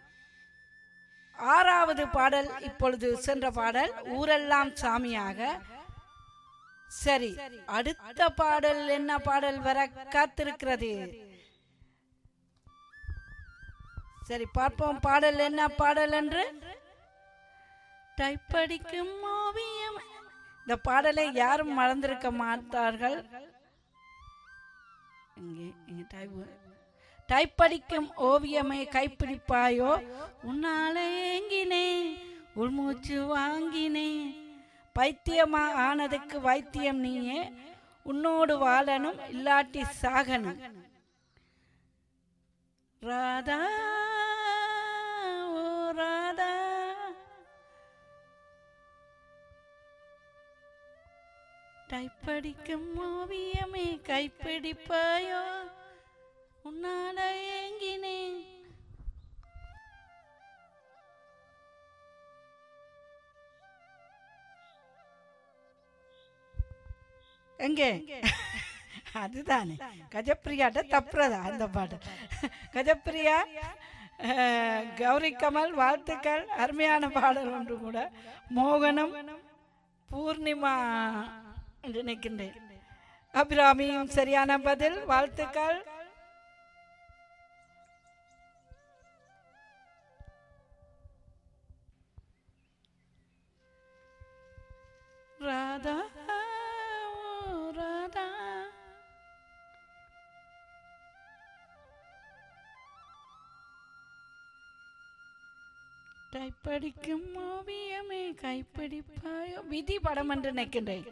ஆறாவது பாடல் இப்பொழுது சென்ற பாடல் ஊரெல்லாம் சாமியாக சரி அடுத்த பாடல் என்ன பாடல் வர காத்திருக்கிறது சரி பார்ப்போம் பாடல் என்ன பாடல் என்று டைப் அடிக்கும் ஓவியம் இந்த பாடலை யாரும் மறந்திருக்க மாட்டார்கள் இங்கே இங்கே டைப் டைப் அடிக்கும் ஓவியமே கைப்பிடிப்பாயோ உன்னால ஏங்கினேன் உள்மூச்சு வாங்கினேன் பைத்தியமா ஆனதுக்கு வைத்தியம் நீயே உன்னோடு வாழணும் இல்லாட்டி சாகணும் ராதா ஓ ராதா டைப்படிக்கும் ஓவியமே கைப்பிடிப்பாயோ உன்னால ஏங்கினேன் எங்கே அதுதானே கஜப்பிரியாட்ட தப்புறதா அந்த பாட்டு கஜப்பிரியா அஹ், கௌரி கமல் வாழ்த்துக்கள் அருமையான பாடல் ஒன்று கூட மோகனம் பூர்ணிமா என்று நினைக்கின்றேன் அபிராமியும் சரியான பதில் வாழ்த்துக்கள் ராதா ஓ ராதா டைப்படிக்கும் ஓவியமே கைப்பிடிப்பாயோ விதி படம் என்று நினைக்கின்றேன்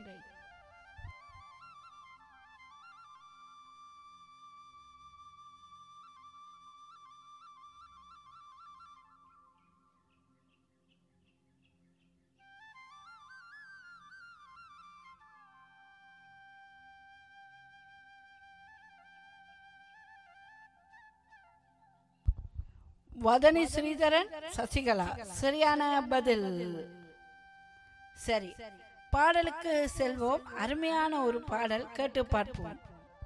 வதனி ஸ்ரீதரன் சசிகலா சரியான பதில் சரி பாடலுக்கு செல்வோம் அருமையான ஒரு பாடல் கேட்டு பார்ப்போம்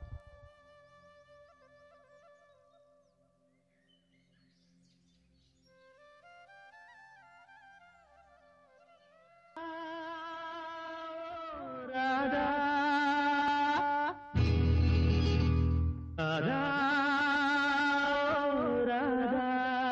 ராதா ராதா ராதா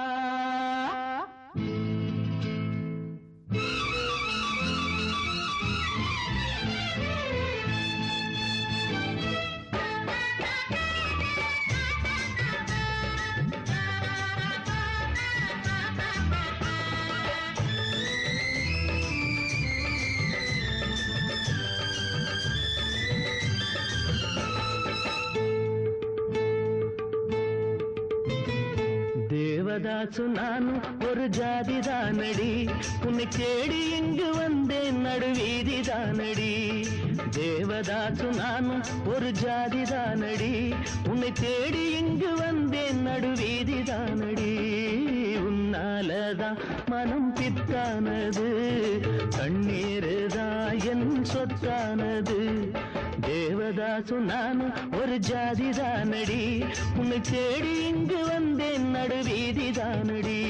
தேவதாசு நானும் ஒரு ஜாதி தானடி உன்னை தேடி இங்கு வந்தேன் நடுவீதி தானடி தேவதாசு நானும் ஒரு ஜாதி தானடி உன்னை தேடி இங்கு வந்தேன் நடுவீதி தானடி உன்னாலதான் மனம் பித்தானது கண்ணீருதான் என் சொத்தானது தேவ தேவதாசு நானும் ஒரு ஜாதி தானடி உன்னை தேடி இங்கு வந்தேன் நடுவீதி தானடி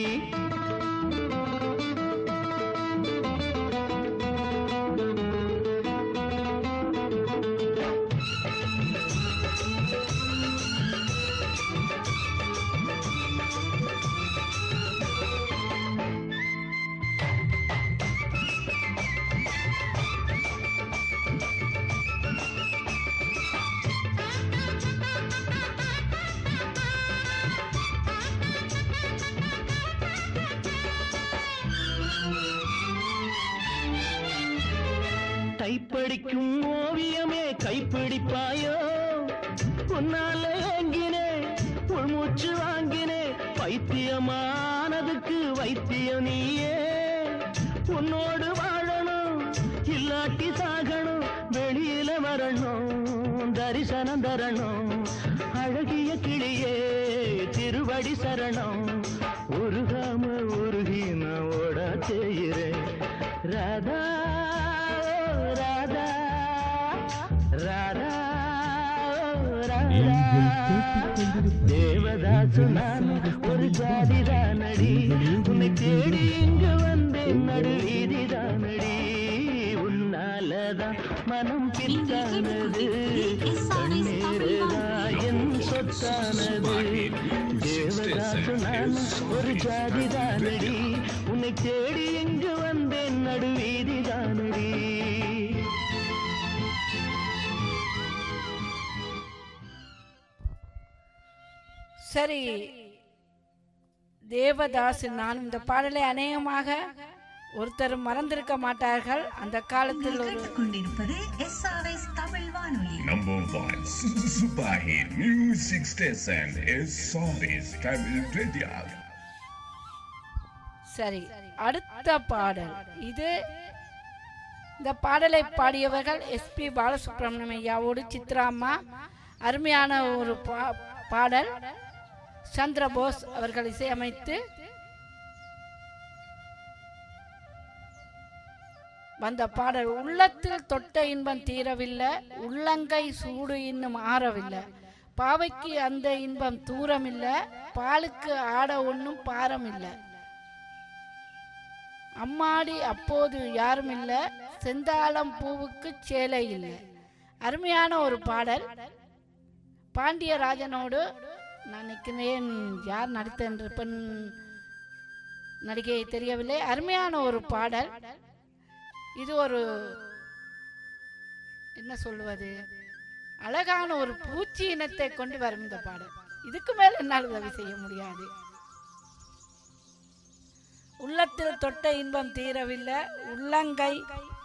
டைப்படிக்கும் ஓவியமே கைப்பிடிப்பாயோ உன்னால ஏங்கினே உள்மூச்சு வாங்கினே பைத்தியமானதுக்கு வைத்தியம் நீயே உன்னோடு வாழணும் இல்லாட்டி சாகணும் வெளியில வரணும் தரிசனம் தரணும் அழகிய கிளியே திருவடி சரணம் உருகாம உருகி நான் ஓட செய்கிறேன் ராதா ஓ ராதா ராதா ஓ ராதா தேவதாசு நான் ஒரு ஜாதி தானடி உன்னை தேடி இங்கு வந்தேன் நடுவீதி தானடி உன்னாலதான் மனம் பித்தானது கண்ணீரேதான் என் சொத்தானது தேவதாசு நான் ஒரு ஜாதி தானடி உன்னை தேடி இங்கு வந்தேன் நடுவீதி தானடி சரி தேவதாஸ் நான் இந்த பாடலை அநேகமாக ஒருத்தரும் மறந்திருக்க மாட்டார்கள் அந்த காலத்தில் ஒரு கொண்டிருப்பது எஸ்ஆர்எஸ் தமிழ் வானொலி Number one, Super Hit Music Station is Saris Tamil Radio. சரி அடுத்த பாடல் இது இந்த பாடலை பாடியவர்கள் எஸ்பி பாலசுப்ரமணியம் ஐயாவோடு சித்ராம்மா அருமையான ஒரு பா- பாடல் சந்திரபோஸ் அவர்கள் இசையமைத்து வந்த பாடல் உள்ளத்தில் தொட்ட இன்பம் தீரவில்லை உள்ளங்கை சூடு இன்னும் ஆறவில்லை பாவைக்கு அந்த இன்பம் தூரமில்லை பாலுக்கு ஆட ஒன்றும் பாரம் இல்லை அம்மாடி அப்போது யாரும் இல்லை செந்தாளம் பூவுக்கு சேலை இல்லை அருமையான ஒரு பாடல் பாண்டியராஜனோடு நான் நிற்கிறேன் யார் நடித்த என்று பெண் நடிகை தெரியவில்லை அருமையான ஒரு பாடல் இது ஒரு என்ன சொல்லுவது அழகான ஒரு பூச்சி இனத்தை கொண்டு வரும் இந்த பாடல் இதுக்கு மேல் என்னால் உதவி செய்ய முடியாது உள்ளத்தில் தொட்ட இன்பம் தீரவில்லை உள்ளங்கை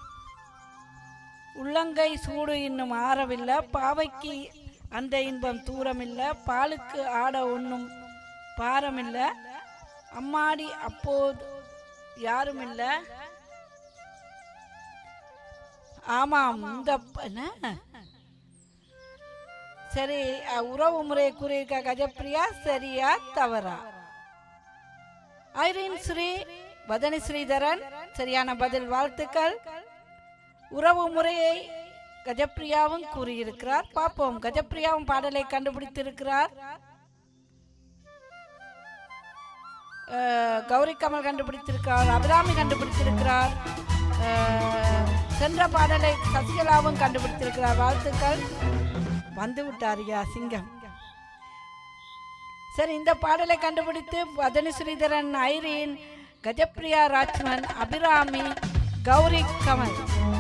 உள்ளங்கை சூடு இன்னும் ஆறவில்லை பாவைக்கு அந்த இன்பம் தூரமில்லை பாலுக்கு ஆட ஒன்றும் பாரமில்லை அம்மாடி அப்போது யாரும் இல்லை ஆமாம் இந்த ப- என்ன சரி அஹ், உறவு முறையை கூறியிருக்க கஜப்பிரியா சரியா தவறா ஐரின் ஸ்ரீ வதனி ஸ்ரீதரன் சரியான பதில் வாழ்த்துக்கள் உறவு முறையை கஜப்பிரியாவும் கூறியிருக்கிறார் பார்ப்போம் கஜப்பிரியாவும் பாடலை கண்டுபிடித்திருக்கிறார் அஹ், கௌரி கமல் கண்டுபிடித்திருக்கிறார் அபிராமி கண்டுபிடித்திருக்கிறார் அஹ், சென்ற பாடலை சசிகலாவும் கண்டுபிடித்திருக்கிறார் வாழ்த்துக்கள் வந்து விட்டார் யா சிங்கம் சரி இந்த பாடலை கண்டுபிடித்து வதனி ஸ்ரீதரன் ஐரீன் கஜப்ரியா ராஜ்மன் அபிராமி கௌரி கமல்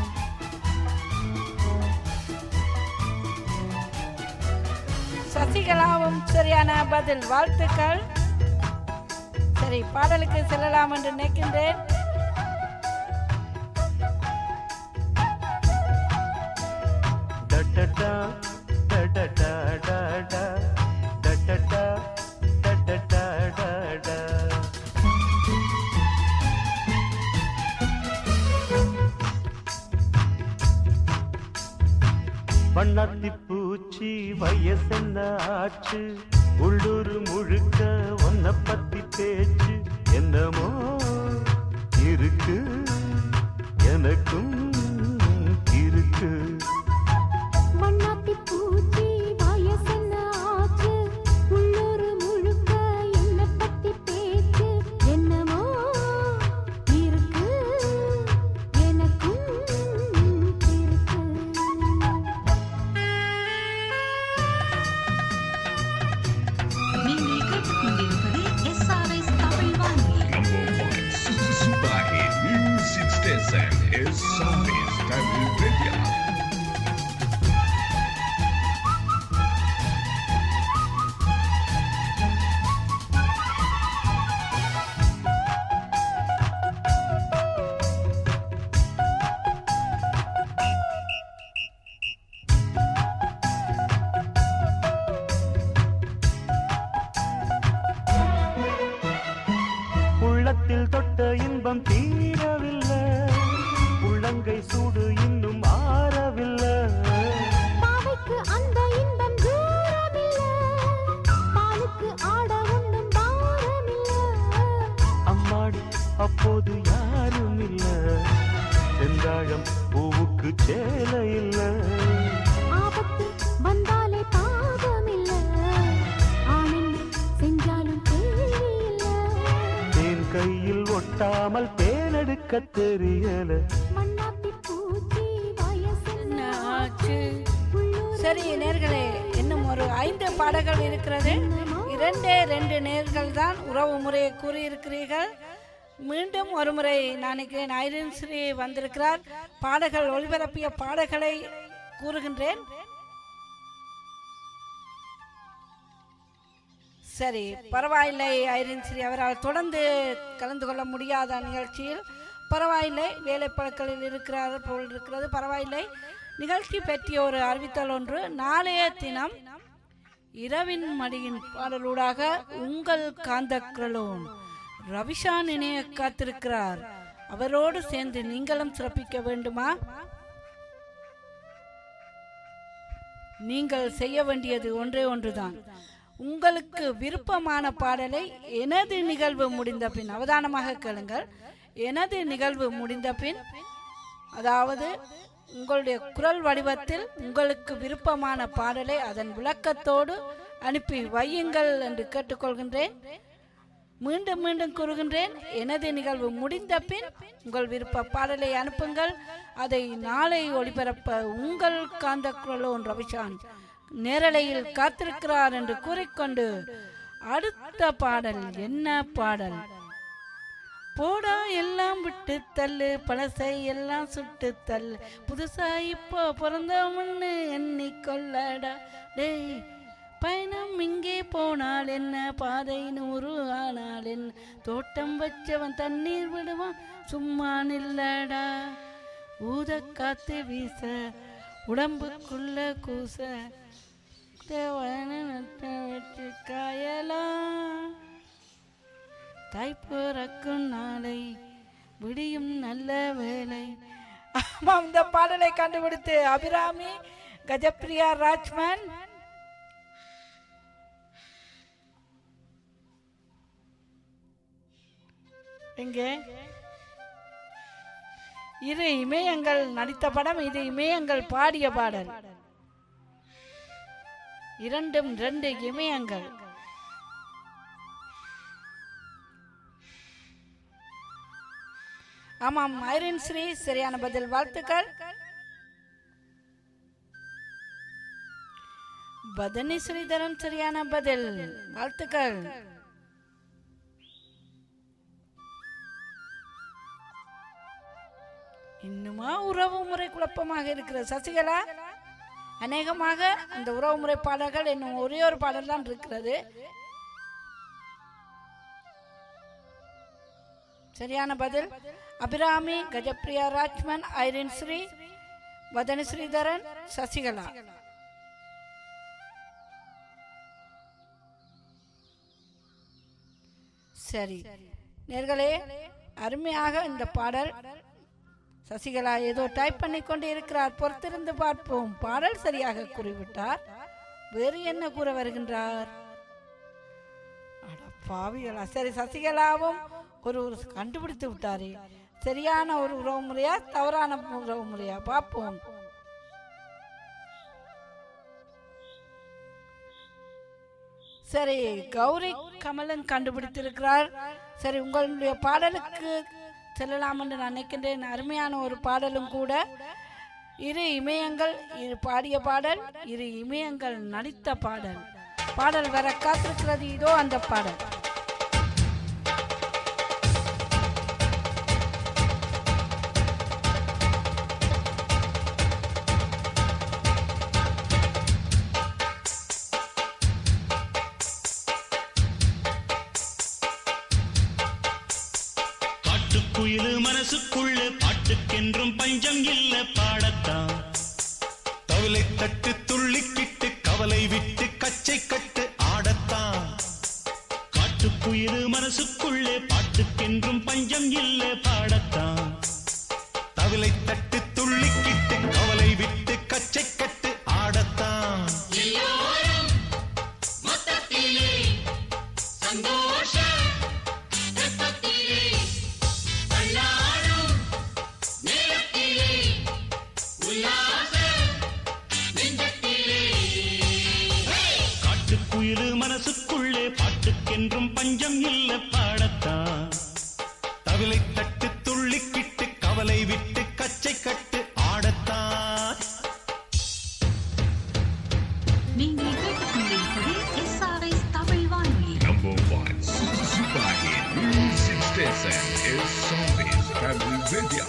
சசிகலாவும் சரியான பதில் வாழ்த்துக்கள் சரி பாடலுக்கு செல்லலாம் என்று நினைக்கின்றேன் டடடா, டடடா, டடா, டடடா, டடடா, டடா. வண்ணாத்தி பூச்சி வயசென்ன ஆச்சு உள்ளூர் முழுக்க ஒன்ன பத்தி பேச்சு என்னமோ இருக்கு எனக்கும் இருக்கு மண் அப்போது யாரும் இல்ல செந்தாழம் பூவுக்கு சேலை இல்ல ஆபத்து வந்தாலே பாவமில்ல ஆனந்த செஞ்சாலும் கேள்வி இல்ல தேன் கையில் ஒட்டாமல் தேனெடுக்க தெரியல மண்ணாத்தி பூச்சி வயசென்ன ஆச்சு சரி நேர்களே இன்னும் ஒரு ஐந்து பாடல்கள் இருக்கிறது இரண்டே ரெண்டு நேர்கள் தான் உறவு முறையை கூறியிருக்கிறீர்கள் மீண்டும் ஒரு முறை நான் நினைக்கிறேன் ஐரன் ஸ்ரீ வந்திருக்கிறார் பாடல்கள் ஒளிபரப்பிய பாடல்களை கூறுகின்றேன் சரி பரவாயில்லை ஐரின் ஸ்ரீ அவரால் தொடர்ந்து கலந்து கொள்ள முடியாத நிகழ்ச்சியில் பரவாயில்லை வேலைப்பழக்களில் இருக்கிறார் போல் இருக்கிறது பரவாயில்லை நிகழ்ச்சி பற்றிய ஒரு அறிவித்தல் ஒன்று நாளைய தினம் இரவின் மடியின் பாடலூடாக உங்கள் காந்தக்ரலோன் ரவிஷான் இணைய காத்திருக்கிறார் அவரோடு சேர்ந்து நீங்களும் சிறப்பிக்க வேண்டுமா நீங்கள் செய்ய வேண்டியது ஒன்றே ஒன்றுதான் உங்களுக்கு விருப்பமான பாடலை எனது நிகழ்வு முடிந்த பின் அவதானமாக கேளுங்கள் எனது நிகழ்வு முடிந்த பின் அதாவது உங்களுடைய குரல் வடிவத்தில் உங்களுக்கு விருப்பமான பாடலை அதன் விளக்கத்தோடு அனுப்பி வையுங்கள் என்று கேட்டுக்கொள்கின்றேன் மீண்டும் மீண்டும் கூறுகின்றேன் எனது நிகழ்வு முடிந்த பின் உங்கள் விருப்ப பாடலை அனுப்புங்கள் அதை நாளை ஒளிபரப்ப உங்கள் காந்த குரலோன் ரவிஷான் நேரலையில் காத்திருக்கிறார் என்று கூறிக்கொண்டு அடுத்த பாடல் என்ன பாடல் போடா எல்லாம் விட்டு தள்ளு பழசை எல்லாம் சுட்டு தள்ளு புதுசா இப்போ பிறந்தவன்னு எண்ணிக்கொள்ளடா டேய் பயணம் இங்கே போனால் என்ன பாதை நூறு ஆனால் என்ன தோட்டம் வச்சவன் தண்ணீர் விடுவான் சும்மா நில்லடா ஊத காத்து வீச உடம்புக்குள்ள கூச தேவன நட்ட வெற்றி காயலாம் தாய் பிறக்கும் நாளை விடியும் நல்ல வேலை ஆமாம் இந்த பாடலை கண்டுபிடித்து அபிராமி கஜப்பிரியா ராஜ்மன் எங்கே இரு இமயங்கள் நடித்த படம் இது இமயங்கள் பாடிய பாடல் இரண்டும் ரெண்டு இமயங்கள் ஆமாம் ஐரின் ஸ்ரீ சரியான பதில் வாழ்த்துக்கள் பதனி ஸ்ரீதரன் சரியான பதில் வாழ்த்துக்கள் இன்னுமா உறவு முறை குழப்பமாக இருக்கிற சசிகலா அநேகமாக அந்த உறவு முறை பாடல்கள் இன்னும் ஒரே ஒரு பாடல் தான் இருக்கிறது சரியான பதில் அபிராமி கஜப்பிரியா ராஜ்மன் ஐரின் ஸ்ரீ வதனி ஸ்ரீதரன் சசிகலா சரி நேர்களே அருமையாக இந்த பாடல் சசிகலா ஏதோ டைப் பண்ணி கொண்டு இருக்கிறார் பொறுத்திருந்து பார்ப்போம் பாடல் சரியாக கூறிவிட்டார் வேறு என்ன கூற வருகின்றார் அட பாவிகளா சரி சசிகலாவும் ஒரு ஒரு கண்டுபிடித்து விட்டாரே சரியான ஒரு உறவு முறையா தவறான உறவு முறையா பார்ப்போம் சரி கௌரி கமலன் கண்டுபிடித்திருக்கிறார் சரி உங்களுடைய பாடலுக்கு செல்லலாம் என்று நான் நினைக்கின்றேன் அருமையான ஒரு பாடலும் கூட இரு இமயங்கள் இரு பாடிய பாடல் இரு இமயங்கள் நடித்த பாடல் பாடல் வர காத்திருக்கிறது இதோ அந்த பாடல் காட்டுக்குயிலு மனசுக்குள்ள பாட்டுக்கென்றும் பஞ்சம் இல்ல பாடத்தான் தவளை தட்டு துள்ளிக்கிட்டு கவலை விட்டு கச்சை கட்டு ஆடத்தான் காட்டுக்குயிலு மனசுக்குள்ளே பாட்டுக்கென்றும் பஞ்சம் இல்ல பாடத்தான் தவளை தட்டு துள்ளிக்கிட்டு கவலை விட்டு கச்சை கட்டு ஆடத்தான் எல்லோரும் மொத்தத்திலே சந்தோஷ வெப்பத்திலே பஞ்சம் இல்ல பாடத்தான் தவிலை தட்டு துள்ளிக்கிட்டு கவலை விட்டு கச்சை கட்டு ஆடத்தான் நீங்கள் கேட்டுக்கொண்டிருப்பது எஸ்ஆர்எஸ் தமிழ் வானொலி Number one, Super Hit Music Station is Service Family Radio.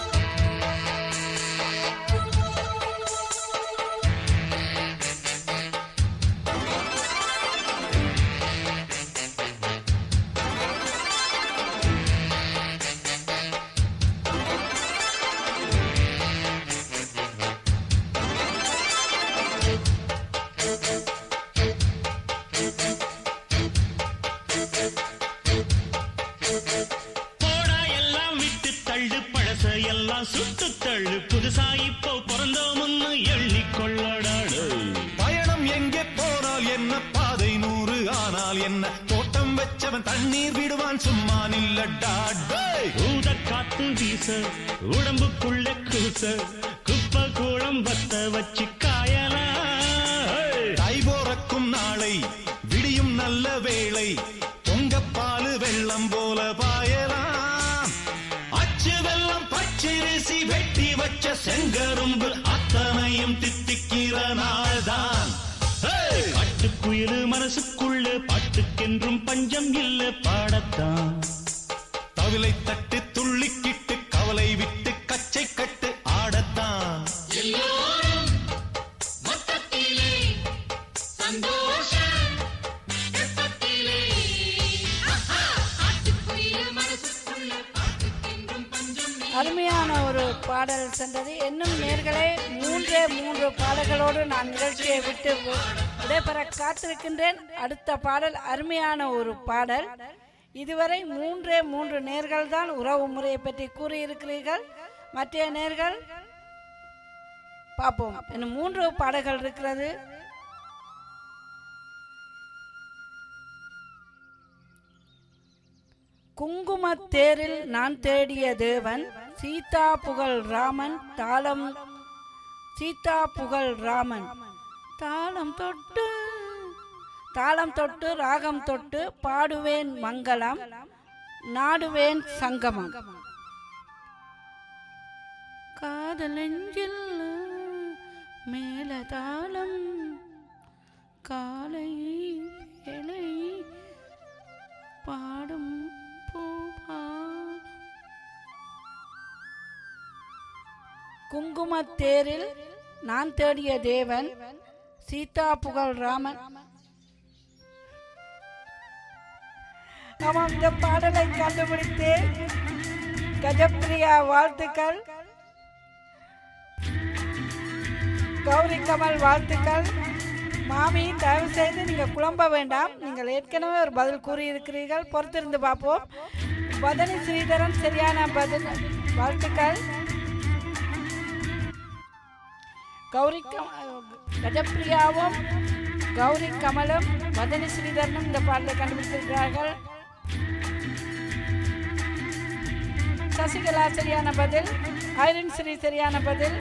போடா எல்லாம் விட்டு தள்ளு பழச எல்லாம் சுட்டு தள்ளு புதுசா இப்போ பிறந்தோம்னு எண்ணிக்கொள்ளடாடு பயணம் எங்கே போனால் என்ன பாதை நூறு ஆனால் என்ன தோட்டம் வச்சவன் தண்ணீர் விடுவான் சும்மா நில்லடா டேய். ஊத காத்து வீச உடம்புக்குள்ள கூச குப்பை கூளம் வத்த வச்சு காயலாம் தை போறக்கும் நாளை விடியும் நல்ல வேளை பொங்கப்பாலு வெள்ளம் போல பாயலாம் அச்சு வெள்ளம் பச்சரிசி வெட்டி வச்ச செங்கரும்பு அத்தனையும் தித்திக்கிற நாள்தான் ஹேய்! காட்டுக்குயிலு மனசுக்குள்ள பாட்டுக்கென்றும் பஞ்சம் இல்ல பாடத்தான் தவிலை தட்டு துள்ளிக்கிட்டு கவலை விட்டு கச்சை கட்டு ஆடத்தான் எல்லோரும் மொத்தத்திலே சந்தோஷம் வெப்பத்திலே மனசுக்குள்ள பாட்டுக்கென்றும் பஞ்சம் அருமையான ஒரு பாடல் சென்றது இன்னும் நேர்களே மூன்றே மூன்று பாடல்களோடு நான் நிகழ்ச்சியை விட்டு வி- விடைபெற காத்திருக்கின்றேன் அடுத்த பாடல் அருமையான ஒரு பாடல் இதுவரை மூன்றே மூன்று நேர்கள் தான் உறவு முறையை பற்றி கூறியிருக்கிறீர்கள் மற்ற நேர்கள் பார்ப்போம் இன்னும் மூன்று பாடல்கள் இருக்கிறது குங்குமத்தேரில் நான் தேடிய தேவன் சீதா புகழ் ராமன் தாளம் சீதா புகழ் ராமன் தாளம் தொட்டு தாளம் தொட்டு ராகம் தொட்டு பாடுவேன் மங்களம் நாடுவேன் சங்கமம் காதல் நெஞ்சில் மேல தாளம் காலை வேளை பாடும் பூபால் குங்குமத்தேரில் நான் தேடிய தேவன் சீதா புகழ் ராமன் ஆமாம் இந்த பாடலை கண்டுபிடித்தேன் கஜப்பிரியா வாழ்த்துக்கள் கௌரி கமல் வாழ்த்துக்கள் மாமி தயவு செய்து நீங்கள் குழம்ப வேண்டாம் நீங்கள் ஏற்கனவே ஒரு பதில் கூறியிருக்கிறீர்கள் பொறுத்திருந்து பார்ப்போம் வதனி ஸ்ரீதரன் சரியான பதில் வாழ்த்துக்கள் கௌரி கம் கஜப்பிரியாவும் கௌரி கமலும் வதனி ஸ்ரீதரனும் இந்த பாடலை கண்டுபிடித்திருக்கிறார்கள் சசிகலா சரியான பதில் ஐரின் ஸ்ரீ சரியான பதில்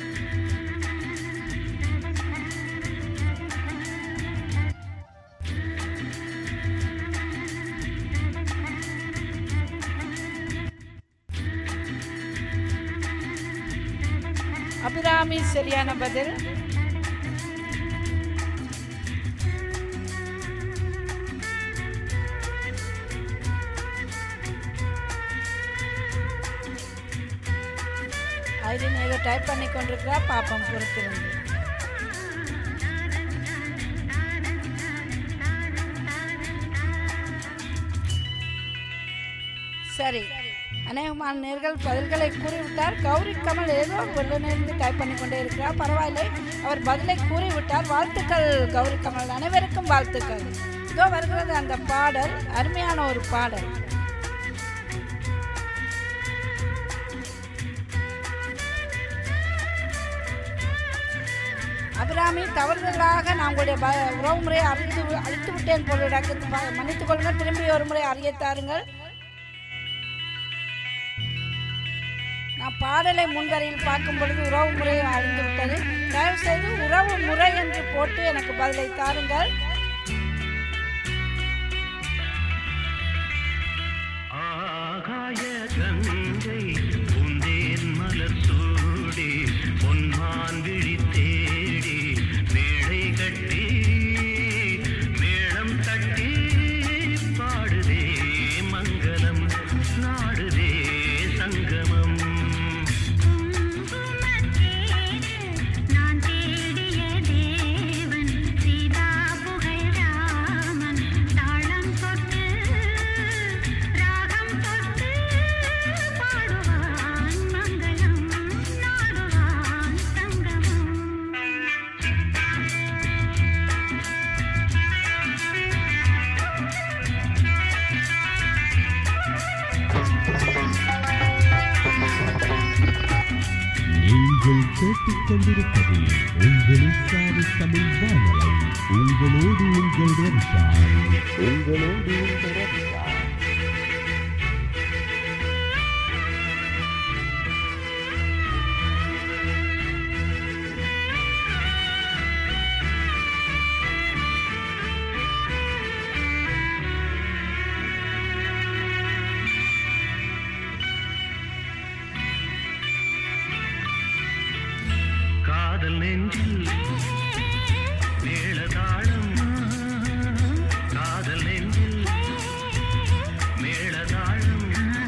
அபிராமி சரியான பதில் ஐரின் ஏதோ டைப் பண்ணி கொண்டிருக்கிறா பாப்பம் பொறுத்திருந்து சரி அநேகமான நேர்கள் பதில்களை கூறிவிட்டார் கௌரி கமல் ஏதோ வெள்ளனிருந்து டைப் பண்ணி கொண்டே இருக்கிறார் பரவாயில்லை அவர் பதிலை கூறிவிட்டார் வாழ்த்துக்கள் கௌரி கமல் அனைவருக்கும் வாழ்த்துக்கள் இதோ வருகிறது அந்த பாடல் அருமையான ஒரு பாடல் அபிராமி தவறுதலாக நான் உங்களுடைய ப உறவு முறையை அறிந்து அழித்து விட்டேன் போல எனக்கு ப- மன்னித்துக் கொள்ளுங்கள் திரும்பி ஒரு முறை அறிய தாருங்கள் நான் பாடலை முன்வரையில் பார்க்கும் பொழுது உறவு முறையை அறிந்து விட்டது தயவு செய்து உறவு முறை என்று போட்டு எனக்கு பதிலை தாருங்கள் மங்கை பூந்தேன் மலர் சூடி பொன்மான் விழி தேடி மேடை கட்டி மேளம் தட்டி பாடுதே மங்களம் நாடுதே சங்கமம் நான் தேடிய தேவன் சீதா புகழ் ராமன் தாளம் தொட்டு ராகம் தொட்டு பாடுவான் மங்களம் நாடுவான் சங்கமம் நீங்கள் கேட்டுக்கொண்டிருப்பது உங்களின் சாதி தமிழ் வானலை உங்களோடு உங்கள் ரவிஷான் உங்களோடு உங்கள் ரவிஷான் காதல் நெஞ்சில் மேளதாளம் காதல் நெஞ்சில் மேளதாளம்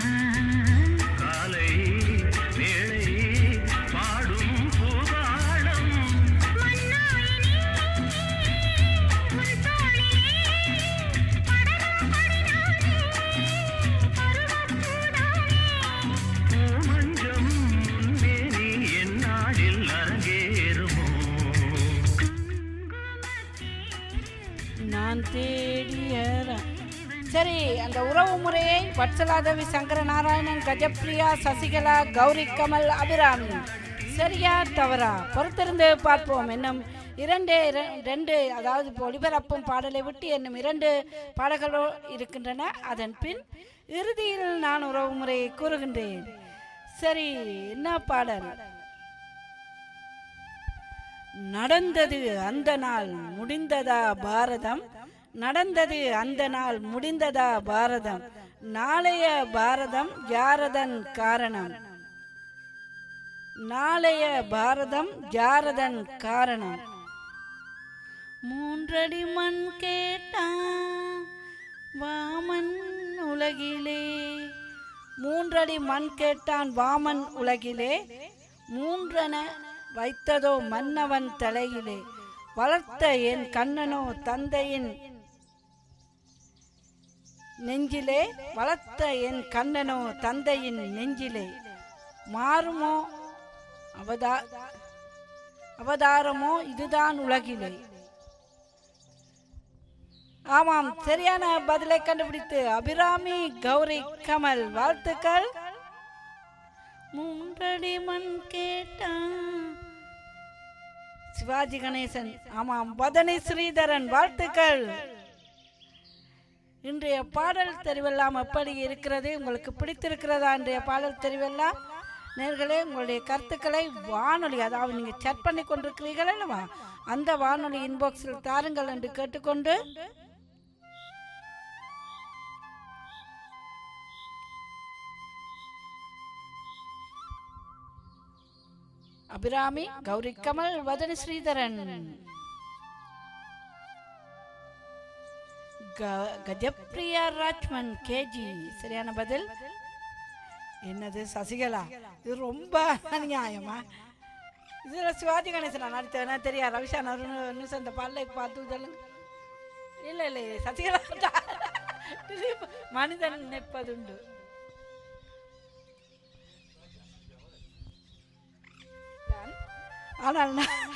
காலை வேளை பாடும் பூபாளம் பூமஞ்சம் முன்னேறி என் நாடில் அரங்கேறுமோ நான் தேடிய ர- சரி அந்த உறவு முறையை வட்சலாதேவி சங்கர நாராயணன் கஜப்ரியா சசிகலா கௌரி கமல் அபிராமி சரியா தவறா பொறுத்திருந்து பார்ப்போம் இன்னும் இரண்டு இர- ரெண்டு அதாவது இப்போ ஒளிபரப்பும் பாடலை விட்டு இன்னும் இரண்டு பாடல்களோ இருக்கின்றன அதன் பின் இறுதியில் நான் உறவு முறையை கூறுகின்றேன் சரி என்ன பாடல் நடந்தது அந்த நாள் முடிந்ததா பாரதம் நடந்தது அந்த நாள் முடிந்ததா பாரதம் நாளைய பாரதம் யாரதன் காரணம் நாளைய பாரதம் யாரதன் காரணம் மூன்றடி மண் கேட்டான் வாமன் உலகிலே மூன்றடி மண் கேட்டான் வாமன் உலகிலே மூன்றென வைத்ததோ மன்னவன் தலையிலே வளர்த்த என் கண்ணனோ தந்தையின் நெஞ்சிலே வளர்த்த என் கண்ணனோ தந்தையின் நெஞ்சிலே மாறுமோ அவதா அவதாரமோ இதுதான் உலகிலே ஆமாம் சரியான பதிலை கண்டுபிடித்து அபிராமி கௌரி கமல் வாழ்த்துக்கள் மூன்றடி மண் கேட்டான் சிவாஜி கணேசன் ஆமாம் வதனி ஸ்ரீதரன் வாழ்த்துக்கள் இன்றைய பாடல் தெரிவெல்லாம் எப்படி இருக்கிறது உங்களுக்கு பிடித்திருக்கிறதா இன்றைய பாடல் தெரிவெல்லாம் நேர்களே உங்களுடைய கருத்துக்களை வானொலி அதாவது நீங்கள் செக் பண்ணி கொண்டிருக்கிறீர்கள் அல்லவா அந்த வானொலி இன்பாக்ஸில் தாருங்கள் என்று கேட்டுக்கொண்டு அபிராமி கௌரி கமல் வதனி ஸ்ரீதரன் க- கஜப்ரியா ராஜ்மன் கேஜி சரியான பதில் என்னது சசிகலா இது ரொம்ப அநியாயமா இதுல சிவாஜி கணேசனா நடித்தவனா தெரியா ரவிஷான் அருண் அந்த பல்லை பார்த்து சொல்லுங்க இல்ல இல்ல சசிகலா தான். திலீப் மனிதன் நினைப்பதுண்டு ஆனால் நான்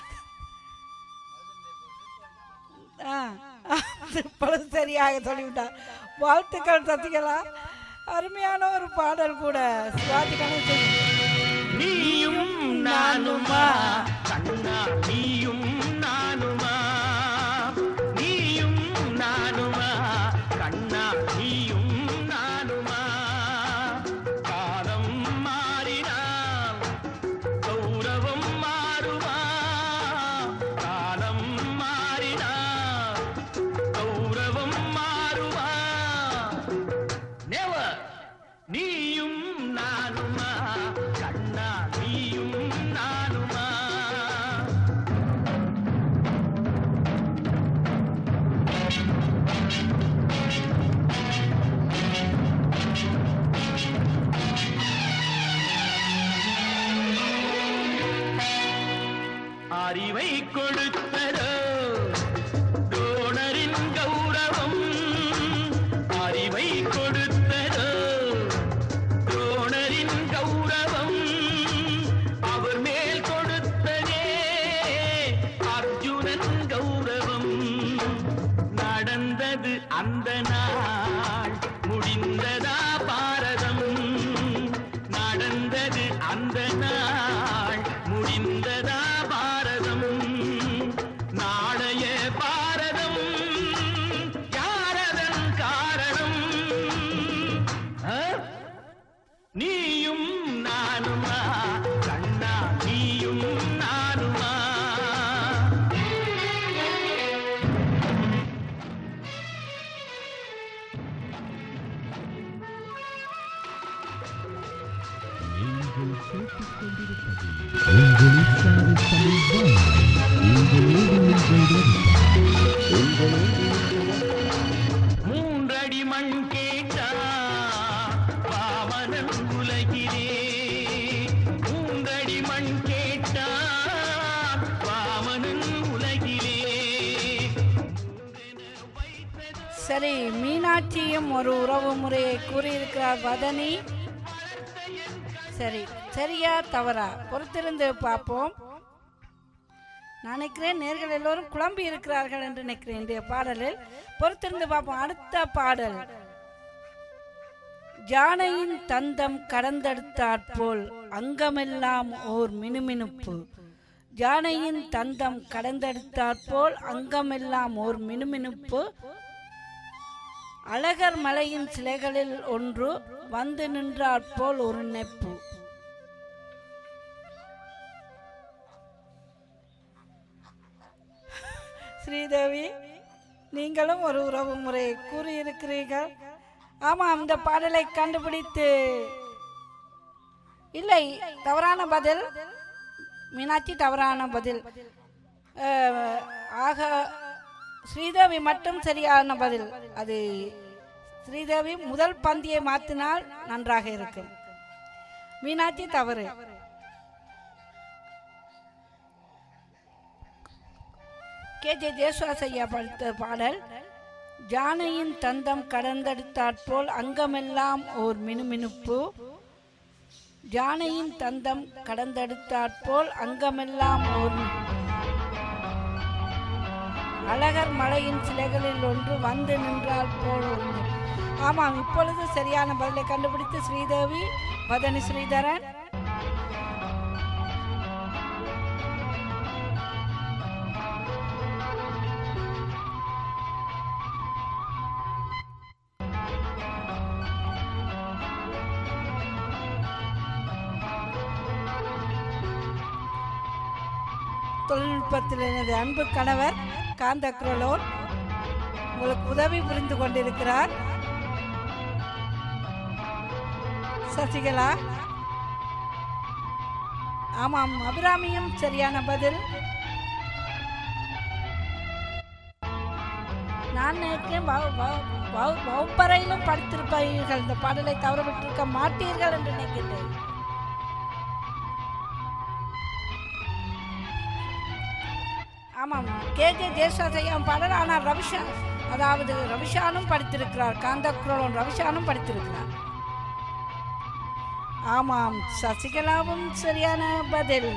ஆ, இப்பொழுது சரியாக சொல்லிவிட்டார் வாழ்த்துக்கள் சசிகலா அருமையான ஒரு பாடல் கூட சிவாஜி கணேசன் நீயும் நானுமா கண்ணா நீயும் நானுமா நீயும் நானுமா கண்ணா நீயும் நானுமா காலம் மாறினால் கௌரவம் மாறுமா காலம் மாறினால் கௌரவம் மாறுமா நெவர் நீயும் நானும் நீங்கள் கேட்டுக் கொண்டிருப்பது உங்கள் உற்சாக தமிழ் வானொலி உங்களோடு உங்கள் வருஷம் உங்களோடு மூன்றடி மண் கேட்டா பாவனன் உலகிலே மூன்றடி மண் கேட்டா பாவனன் உலகிலே சரி மீனாட்சியும் ஒரு உறவு முறையை கூறியிருக்கிறார் வதனி சரி சரியா தவறா பொறுத்திருந்து பார்ப்போம் நான் நினைக்கிறேன் நேர்கள் எல்லோரும் குழம்பி இருக்கிறார்கள் என்று நினைக்கிறேன் இன்றைய பாடலில் பொறுத்திருந்து பார்ப்போம் அடுத்த பாடல் ஜானையின் தந்தம் கடந்தெடுத்தாற்போல் அங்கமெல்லாம் ஓர் மினுமினுப்பு ஜானையின் தந்தம் கடந்தெடுத்தாற்போல் அங்கமெல்லாம் ஓர் மினுமினுப்பு அழகர் மலையின் சிலைகளில் ஒன்று வந்து நின்றாற் போல் ஒரு நெப்பு ஸ்ரீதேவி நீங்களும் ஒரு உறவு முறையை கூறியிருக்கிறீர்கள் ஆமாம் இந்த பாடலை கண்டுபிடித்து இல்லை தவறான பதில் மீனாட்சி தவறான பதில் அஹ், ஆக ஸ்ரீதேவி மட்டும் சரியான பதில் அது ஸ்ரீதேவி முதல் பந்தியை மாற்றினால் நன்றாக இருக்கும் மீனாட்சி தவறு கே ஜே ஜேசுவாஸ் ஐயா படித்த பாடல் ஜானையின் தந்தம் கடந்தெடுத்தாற்போல் அங்கமெல்லாம் ஓர் மினுமினுப்பு ஜானையின் தந்தம் கடந்தெடுத்தாற்போல் அங்கமெல்லாம் ஓர் மி- அழகர் மலையின் சிலைகளில் ஒன்று வந்து நின்றால் போல் ஒன்று ஆமாம் இப்பொழுது சரியான பதிலை கண்டுபிடித்து ஸ்ரீதேவி மதனி ஸ்ரீதரன் தொழில்நுட்பத்தில் எனது அன்பு கணவர் காந்த குரலோன் உங்களுக்கு உதவி புரிந்து கொண்டிருக்கிறார் சசிகலா ஆமாம் அபிராமியும் சரியான பதில் நான் நினைக்கிறேன் வகு- வகு- வகு- வகுப்பறையிலும் படித்திருப்பீர்கள் இந்த பாடலை தவற விட்டிருக்க மாட்டீர்கள் என்று நினைக்கின்றேன் ஆமாம் கே ஜே ஜெயசாசையாம் பாடல் ஆனால் ரவிஷா அதாவது ரவிஷானும் படித்திருக்கிறார் காந்த குரலும் ரவிஷானும் படித்திருக்கிறார் ஆமாம் சசிகலாவும் சரியான பதில்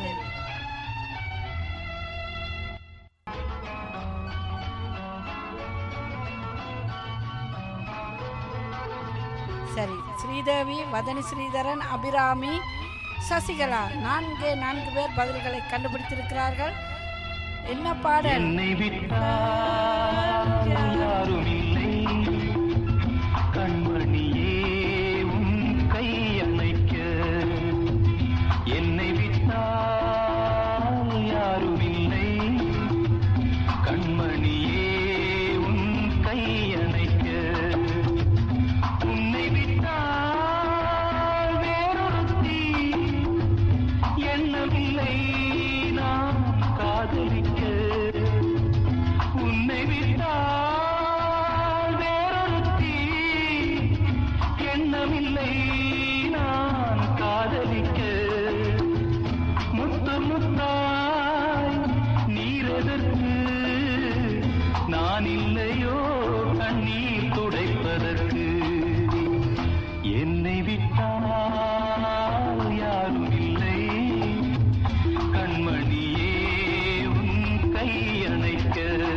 சரி ஸ்ரீதேவி வதனி ஸ்ரீதரன் அபிராமி சசிகலா நான்கு நான்கு பேர் பதில்களை கண்டுபிடித்திருக்கிறார்கள் என்ன பாடல் என்னை விட்டால் யாரும் இல்லை கண்மணியே உன் கை அணைக்க என்னை விட்டால் யாரும் இல்லை கண்மணியே உன் கை அணைக்க உன்னை விட்டால் வேறொருத்தி எண்ணமில்லை நான் காதலிக்க உன்னை விட்டால் வேறொருத்தி எண்ணமில்லை நான் காதலிக்க முத்து முத்தாய் நீரெதற்கு நான் இல்லையோ கண்ணீர் துடைப்பதற்கு என்னை விட்டால் யாரும் இல்லை கண்மணியே உன் கை அணைக்க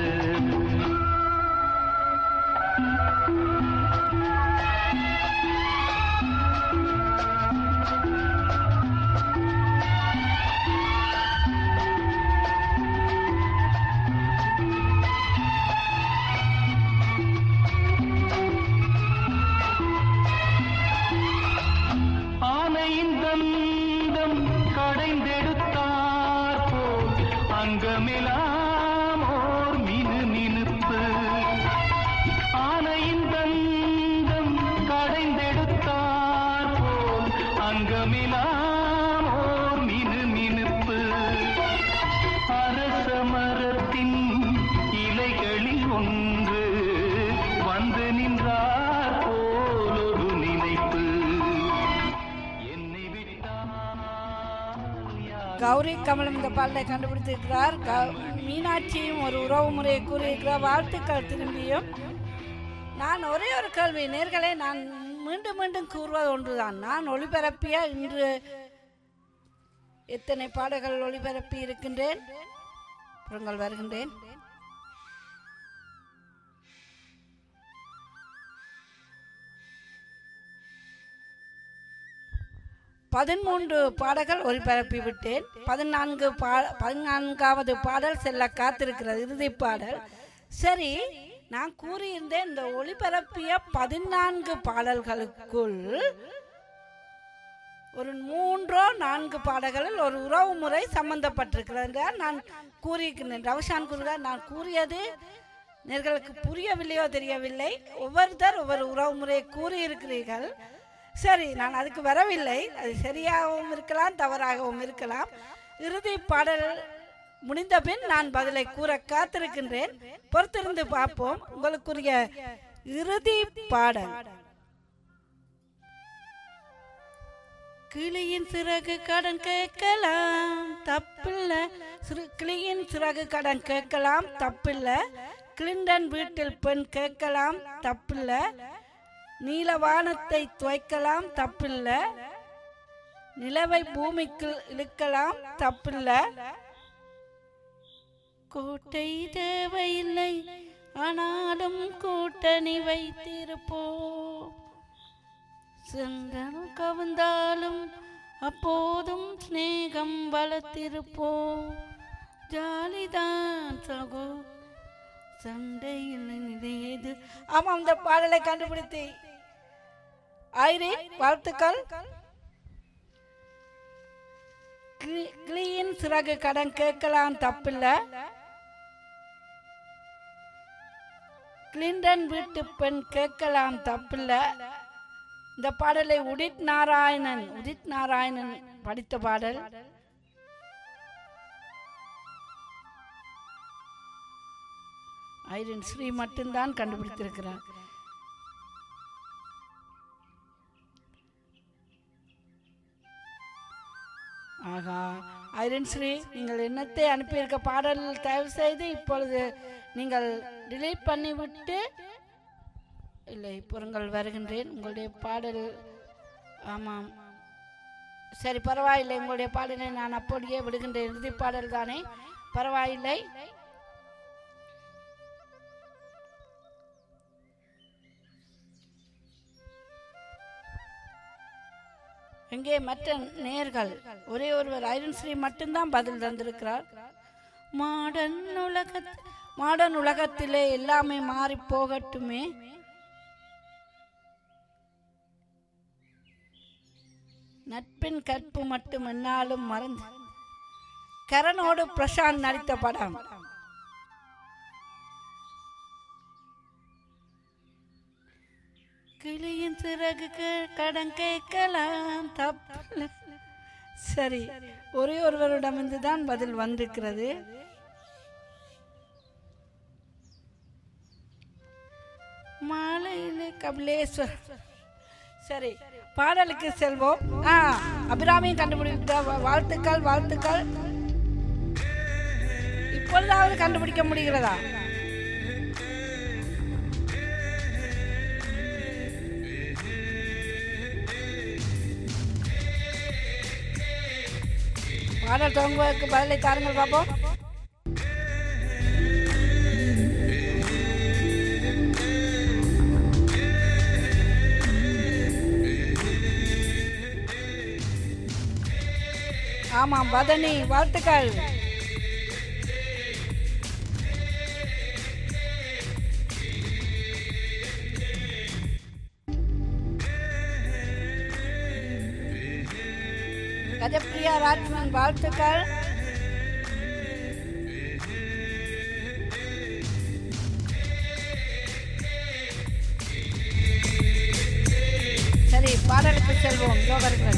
ஆனையின் தந்தம் கடைந்தெடுத்தார் போல் அங்கமெல்லாம் ஓர் மினு மினுப்பு ஆனையின் தந்தம் கடைந்தெடுத்தார் போல் அங்கமெல்லாம் கௌரி கமலம் இந்த பாடலை கண்டுபிடித்திருக்கிறார் க- மீனாட்சியும் ஒரு உறவு முறையை கூறியிருக்கிறார் வாழ்த்துக்கள் திரும்பியும் நான் ஒரே ஒரு கேள்வி நேர்களே நான் மீண்டும் மீண்டும் கூறுவது ஒன்றுதான் நான் ஒளிபரப்பிய இன்று எத்தனை பாடல்கள் ஒளிபரப்பி இருக்கின்றேன் புறங்கள் வருகின்றேன் பதிமூன்று பாடல்கள் ஒளிபரப்பி விட்டேன் பதினான்கு பா பதினான்காவது பாடல் செல்ல காத்திருக்கிறது இறுதி பாடல் சரி நான் கூறியிருந்தேன் இந்த ஒளிபரப்பிய பதினான்கு பாடல்களுக்குள் ஒரு மூன்றோ நான்கு பாடல்களில் ஒரு உறவு முறை சம்பந்தப்பட்டிருக்கிறது என்றால் நான் கூறியிருக்கிறேன் ரவிஷான் கூறுகிறார் நான் கூறியது நேர்களுக்கு புரியவில்லையோ தெரியவில்லை ஒவ்வொருத்தர் ஒவ்வொரு உறவு முறையை கூறியிருக்கிறீர்கள் சரி நான் அதுக்கு வரவில்லை அது சரியாகவும் இருக்கலாம் தவறாகவும் இருக்கலாம் இறுதி பாடல் முடிந்த பின் நான் பதிலை கூற காத்திருக்கின்றேன் பொறுத்திருந்து பார்ப்போம் உங்களுக்குரிய இறுதி பாடல் கிளியின் சிறகு கடன் கேட்கலாம் தப்பில்ல சிறு கிளியின் சிறகு கடன் கேட்கலாம் தப்பில்ல கிளிண்டன் வீட்டில் பெண் கேட்கலாம் தப்பில்ல நீல வானத்தை துவைக்கலாம் தப்பில்ல நிலவை பூமிக்கு இழுக்கலாம் தப்பில்ல கோட்டை தேவையில்லை ஆனாலும் கூட்டணி வைத்திருப்போம் சென்றனும் கவிழ்ந்தாலும் அப்போதும் சிநேகம் வளர்த்திருப்போம் ஜாலிதான் சகோ சண்டையில் நிலையது ஆமாம் இந்த பாடலை கண்டுபிடித்து ஆயிரே வாழ்த்துக்கள் கிளி- கிளியின் சிறகு கடன் கேட்கலாம் தப்பில்ல கிளிண்டன் வீட்டு பெண் கேட்கலாம் தப்பில்ல இந்த பாடலை உதித் நாராயணன் உதித் நாராயணன் படித்த பாடல் ஐரன் ஸ்ரீ மட்டும்தான் கண்டுபிடித்திருக்கிறார் ஆகா ஐரன் ஸ்ரீ நீங்கள் என்னத்தை அனுப்பியிருக்க பாடல் தயவு செய்து இப்பொழுது நீங்கள் டிலீட் பண்ணிவிட்டு இல்லை புறங்கள் வருகின்றேன் உங்களுடைய பாடல் ஆமாம் சரி பரவாயில்லை உங்களுடைய பாடலை நான் அப்படியே விடுகின்றேன் இறுதி பாடல் தானே பரவாயில்லை எங்கே மற்ற நேர்கள் ஒரே ஒருவர் ஐரன் ஸ்ரீ மட்டும்தான் பதில் தந்திருக்கிறார் மாடர்ன் உலக மாடர்ன் உலகத்திலே எல்லாமே மாறி போகட்டுமே நட்பின் கற்பு மட்டும் என்னாலும் மறந்து கரனோடு பிரசாந்த் நடித்த படம் கிளியின் சிறகு கே- கடன் கேட்கலாம் தப்பில்லை சரி ஒரே ஒருவரிடமிருந்து தான் பதில் வந்திருக்கிறது மாலையிலே கபிலேஸ்வர் சரி பாடலுக்கு செல்வோம் ஆ அபிராமியும் கண்டுபிடித்த வா- வாழ்த்துக்கள் வாழ்த்துக்கள் இப்பொழுதாவது கண்டுபிடிக்க முடிகிறதா பாடல் துவங்குவதற்கு பதிலை தாருங்கள் பார்ப்போம் ஆமாம் வதனி வாழ்த்துக்கள் கஜப்பிரியா ராஜ்மன் வாழ்த்துக்கள் சரி பாடலுக்கு செல்வோம் யோகர்கள்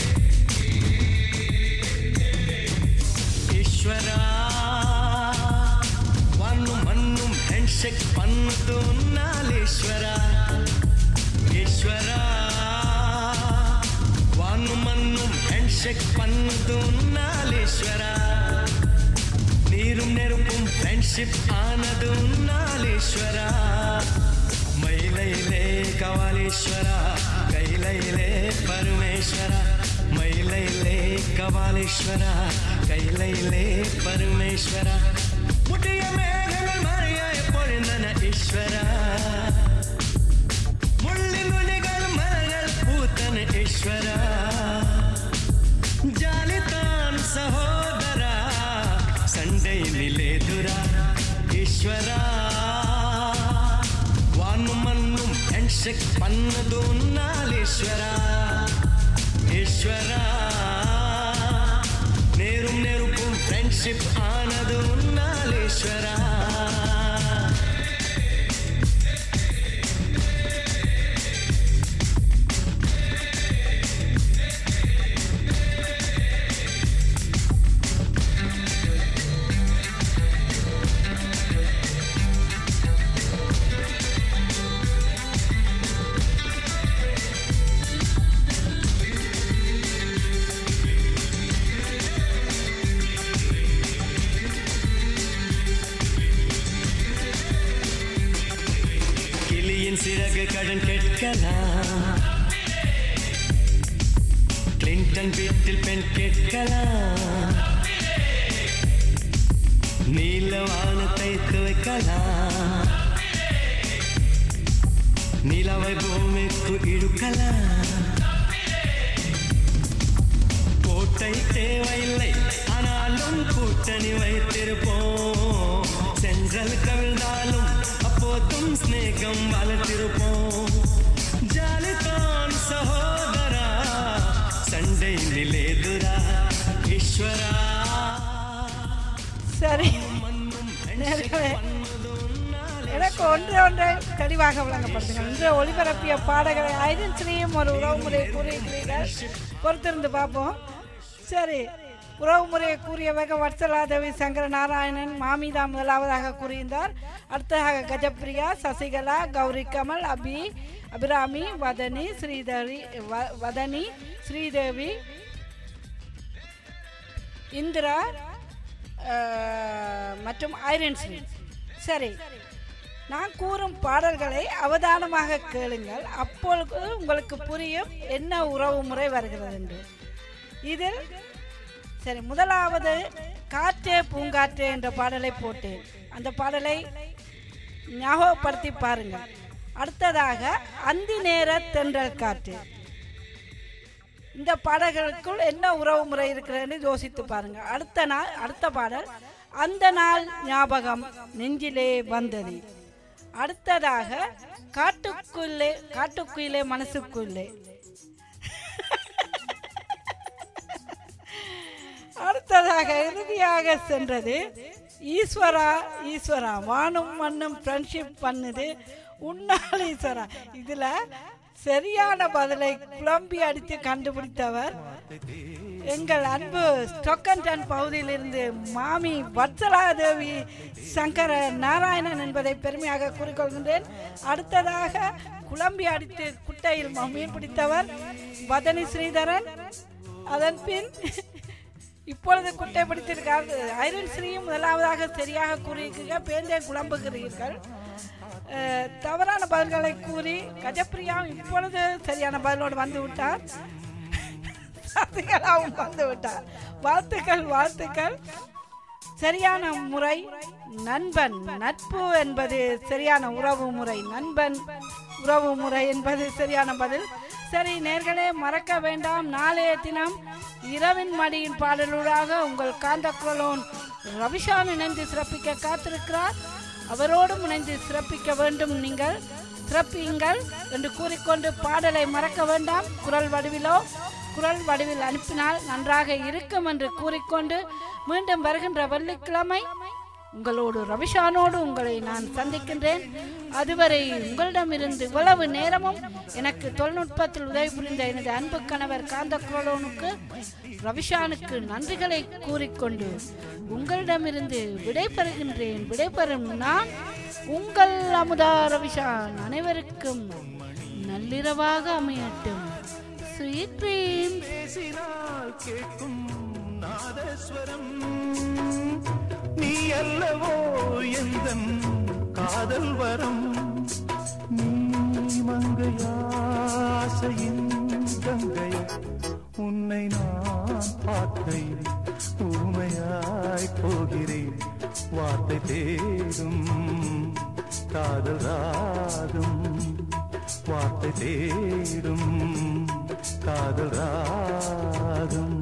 ஈஸ்வரா வானும் மண்ணும் ஹேண்ட்ஷேக் பண்ணுது நாளேஸ்வரா ஈஸ்வரா வானும் மண்ணும் ஹேண்ட்ஷேக் ஹேண்ட்ஷேக் பண்ணது உன்னாலேஸ்வரா நீரும் நெருப்பும் ஃப்ரெண்ட்ஷிப் ஆனது உன்னாலேஸ்வரா மயிலையிலே கவாலேஸ்வரா கைலையிலே பரமேஸ்வரா மயிலையிலே கபாலேஸ்வரா கைலையிலே பரமேஸ்வரா முட்டிய மேகங்கள் மறையாய பொழுந்தன ஈஸ்வரா முள்ளின் நுனிகள் மலர்கள் பூத்தன ஈஸ்வரா ஜாலிதான் சகோதரா சண்டை நிலேதுரா ஈஸ்வரா வானும் மண்ணும் ஹேண்ட்ஷேக் பண்ணது உன்னாலேஸ்வரா ஈஸ்வரா நேரும் நெருப்பும் ஃப்ரெண்ட்ஷிப் ஆனது உன்னாலேஸ்வரா கிளியின் சிறகு கடன் கேட்கலாம் கிளின்டன் வீட்டில் பெண் கேட்கலாம் நீல வானத்தை துவைக்கலாம் நிலவை பூமிக்கு இழுக்கலாம் கோட்டை தேவையில்லை ஆனாலும் கூட்டணி வைத்திருப்போம் சென்றல் கவிழ்ந்தாலும் அப்போதும் ஸ்நேகம் வளர்த்திருப்போம் ஜாலிதான் சகோதரா சண்டை நிலேதுரா ஈஸ்வரா சரி நேர்களே, எனக்கு ஒன்று ஒன்றை தெளிவாக விளங்கப்படுத்துங்கள் இன்று ஒளிபரப்பிய பாடகரை ஐடென்சிலையும் ஒரு உறவுமுறையை கூறியிருக்கிறீர்கள் பொறுத்திருந்து பார்ப்போம் சரி உறவுமுறையை கூறியவக வத்சலாதேவி சங்கர நாராயணன் மாமிதா முதலாவதாக கூறியிருந்தார் அடுத்ததாக கஜப்பிரியா சசிகலா கௌரி கமல் அபி அபிராமி வதனி ஸ்ரீதரி வ- வதனி ஸ்ரீதேவி இந்திரா அஹ், மற்றும் ஐரன் ஸ்ரீ சரி நான் கூறும் பாடல்களை அவதானமாக கேளுங்கள் அப்பொழுது உங்களுக்கு புரியும் என்ன உறவு முறை வருகிறது என்று இதில் சரி முதலாவது காற்றே பூங்காற்றே என்ற பாடலை போட்டேன் அந்த பாடலை ஞாபகப்படுத்தி பாருங்கள் அடுத்ததாக அந்தி நேர தென்றல் காற்று இந்த பாடல்களுக்குள் என்ன உறவு முறை இருக்கிறதுன்னு யோசித்து பாருங்க அடுத்த நாள் அடுத்த பாடல் அந்த நாள் ஞாபகம் நெஞ்சிலே வந்தது அடுத்ததாக காட்டுக்குள்ளே காட்டுக்குள்ளே மனசுக்குள்ளே அடுத்ததாக இறுதியாக சென்றது ஈஸ்வரா ஈஸ்வரா வானும் மண்ணும் ஃப்ரெண்ட்ஷிப் பண்ணுது உன்னால் ஈஸ்வரா இதுல சரியான பதிலை குழம்பி அடித்து கண்டுபிடித்தவர் எங்கள் அன்பு ஸ்டொக்கன்டன் பகுதியிலிருந்து மாமி வத்சலாதேவி சங்கர நாராயணன் என்பதை பெருமையாக கூறிக்கொள்கின்றேன் அடுத்ததாக குழம்பி அடித்து குட்டையில் மீன் பிடித்தவர் வதனி ஸ்ரீதரன் அதன் பின் இப்பொழுது குட்டை பிடித்திருக்கார் ஐரன் ஸ்ரீயும் முதலாவதாக சரியாக கூறியிருக்கீங்க பேந்தே குழம்புகிறீர்கள் அஹ், தவறான பதில்களை கூறி கஜப்பிரியா இப்பொழுது சரியான பதிலோடு வந்து விட்டார் சசிகலாவும் வந்து விட்டார் வாழ்த்துக்கள் வாழ்த்துக்கள் சரியான முறை நண்பன் நட்பு என்பது சரியான உறவு முறை நண்பன் உறவு முறை என்பது சரியான பதில் சரி நேர்களே மறக்க வேண்டாம் நாளைய தினம் இரவின் மடியின் பாடலூடாக உங்கள் காந்த குரலோன் ரவிஷான் இணைந்து சிறப்பிக்க காத்திருக்கிறார் அவரோடும் இணைந்து சிறப்பிக்க வேண்டும் நீங்கள் சிறப்பியுங்கள் என்று கூறிக்கொண்டு பாடலை மறக்க வேண்டாம் குரல் வடிவிலோ குரல் வடிவில் அனுப்பினால் நன்றாக இருக்கும் என்று கூறிக்கொண்டு மீண்டும் வருகின்ற வெள்ளிக்கிழமை உங்களோடு ரவிஷானோடு உங்களை நான் சந்திக்கின்றேன் அதுவரை உங்களிடமிருந்து இவ்வளவு நேரமும் எனக்கு தொழில்நுட்பத்தில் உதவி புரிந்த எனது அன்பு கணவர் காந்த குரலோனுக்கு ரவிஷானுக்கு நன்றிகளை கூறிக்கொண்டு உங்களிடமிருந்து விடைபெறுகின்றேன் விடைபெறும் நான் உங்கள் அமுதா ரவிஷான் அனைவருக்கும் நள்ளிரவாக அமையட்டும் ஸ்வீட் ட்ரீம் பேசினால் கேட்கும் நாதஸ்வரம் நீ அல்லவோ எந்தன் காதல் வரம் நீ மங்கையாசையின் கங்கை உன்னை நான் பார்க்கையில் ஊமையாய் போகிறேன் வார்த்தை தேடும் காதல் ராகம் வார்த்தை தேடும் காதல் ராகம்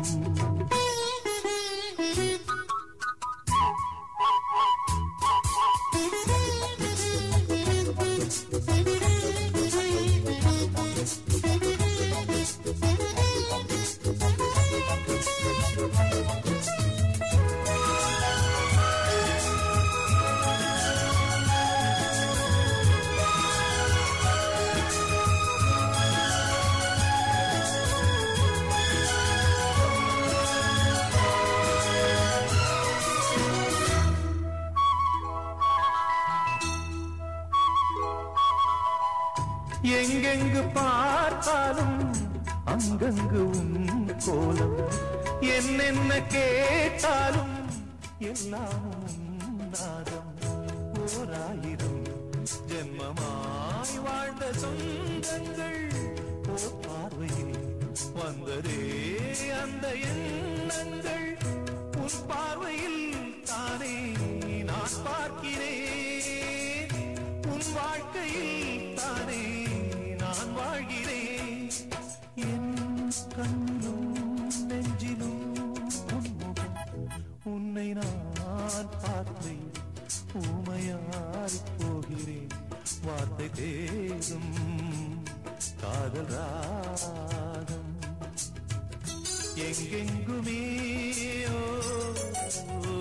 எங்கெங்கு பார்த்தாலும் அங்கங்கு உன் கோலம் என்னென்ன கேட்டாலும் எல்லாம் உன் நாதம் ஓராயிரம் ஜென்மமாய் வாழ்ந்த சொந்தங்கள் ஓர் பார்வையில் வந்ததே அந்த எண்ணங்கள் உன் பார்வையில் தானே நான் பார்க்கிறேன் உன் வாழ்க்கையில் தானே நான் வாழ்கிறேன் என் கண்ணிலும் நெஞ்சிலும் உன்முகம் உன்னை நான் பார்த்தேன் ஊமையாய் போகிறேன் வார்த்தை தேடும் காதல் ராகம் எங்கெங்குமே ஓ, ஓ,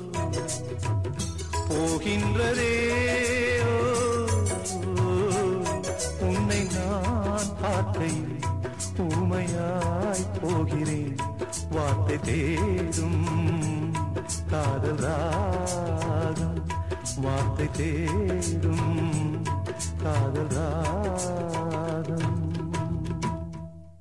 போகின்றதே ஓ, ஓ, உன்னை நான் பார்க்கையில் ஊமையாய் போகிறேன் வார்த்தை தேடும் காதல் ராகம் வார்த்தை தேடும் காதல் ராகம்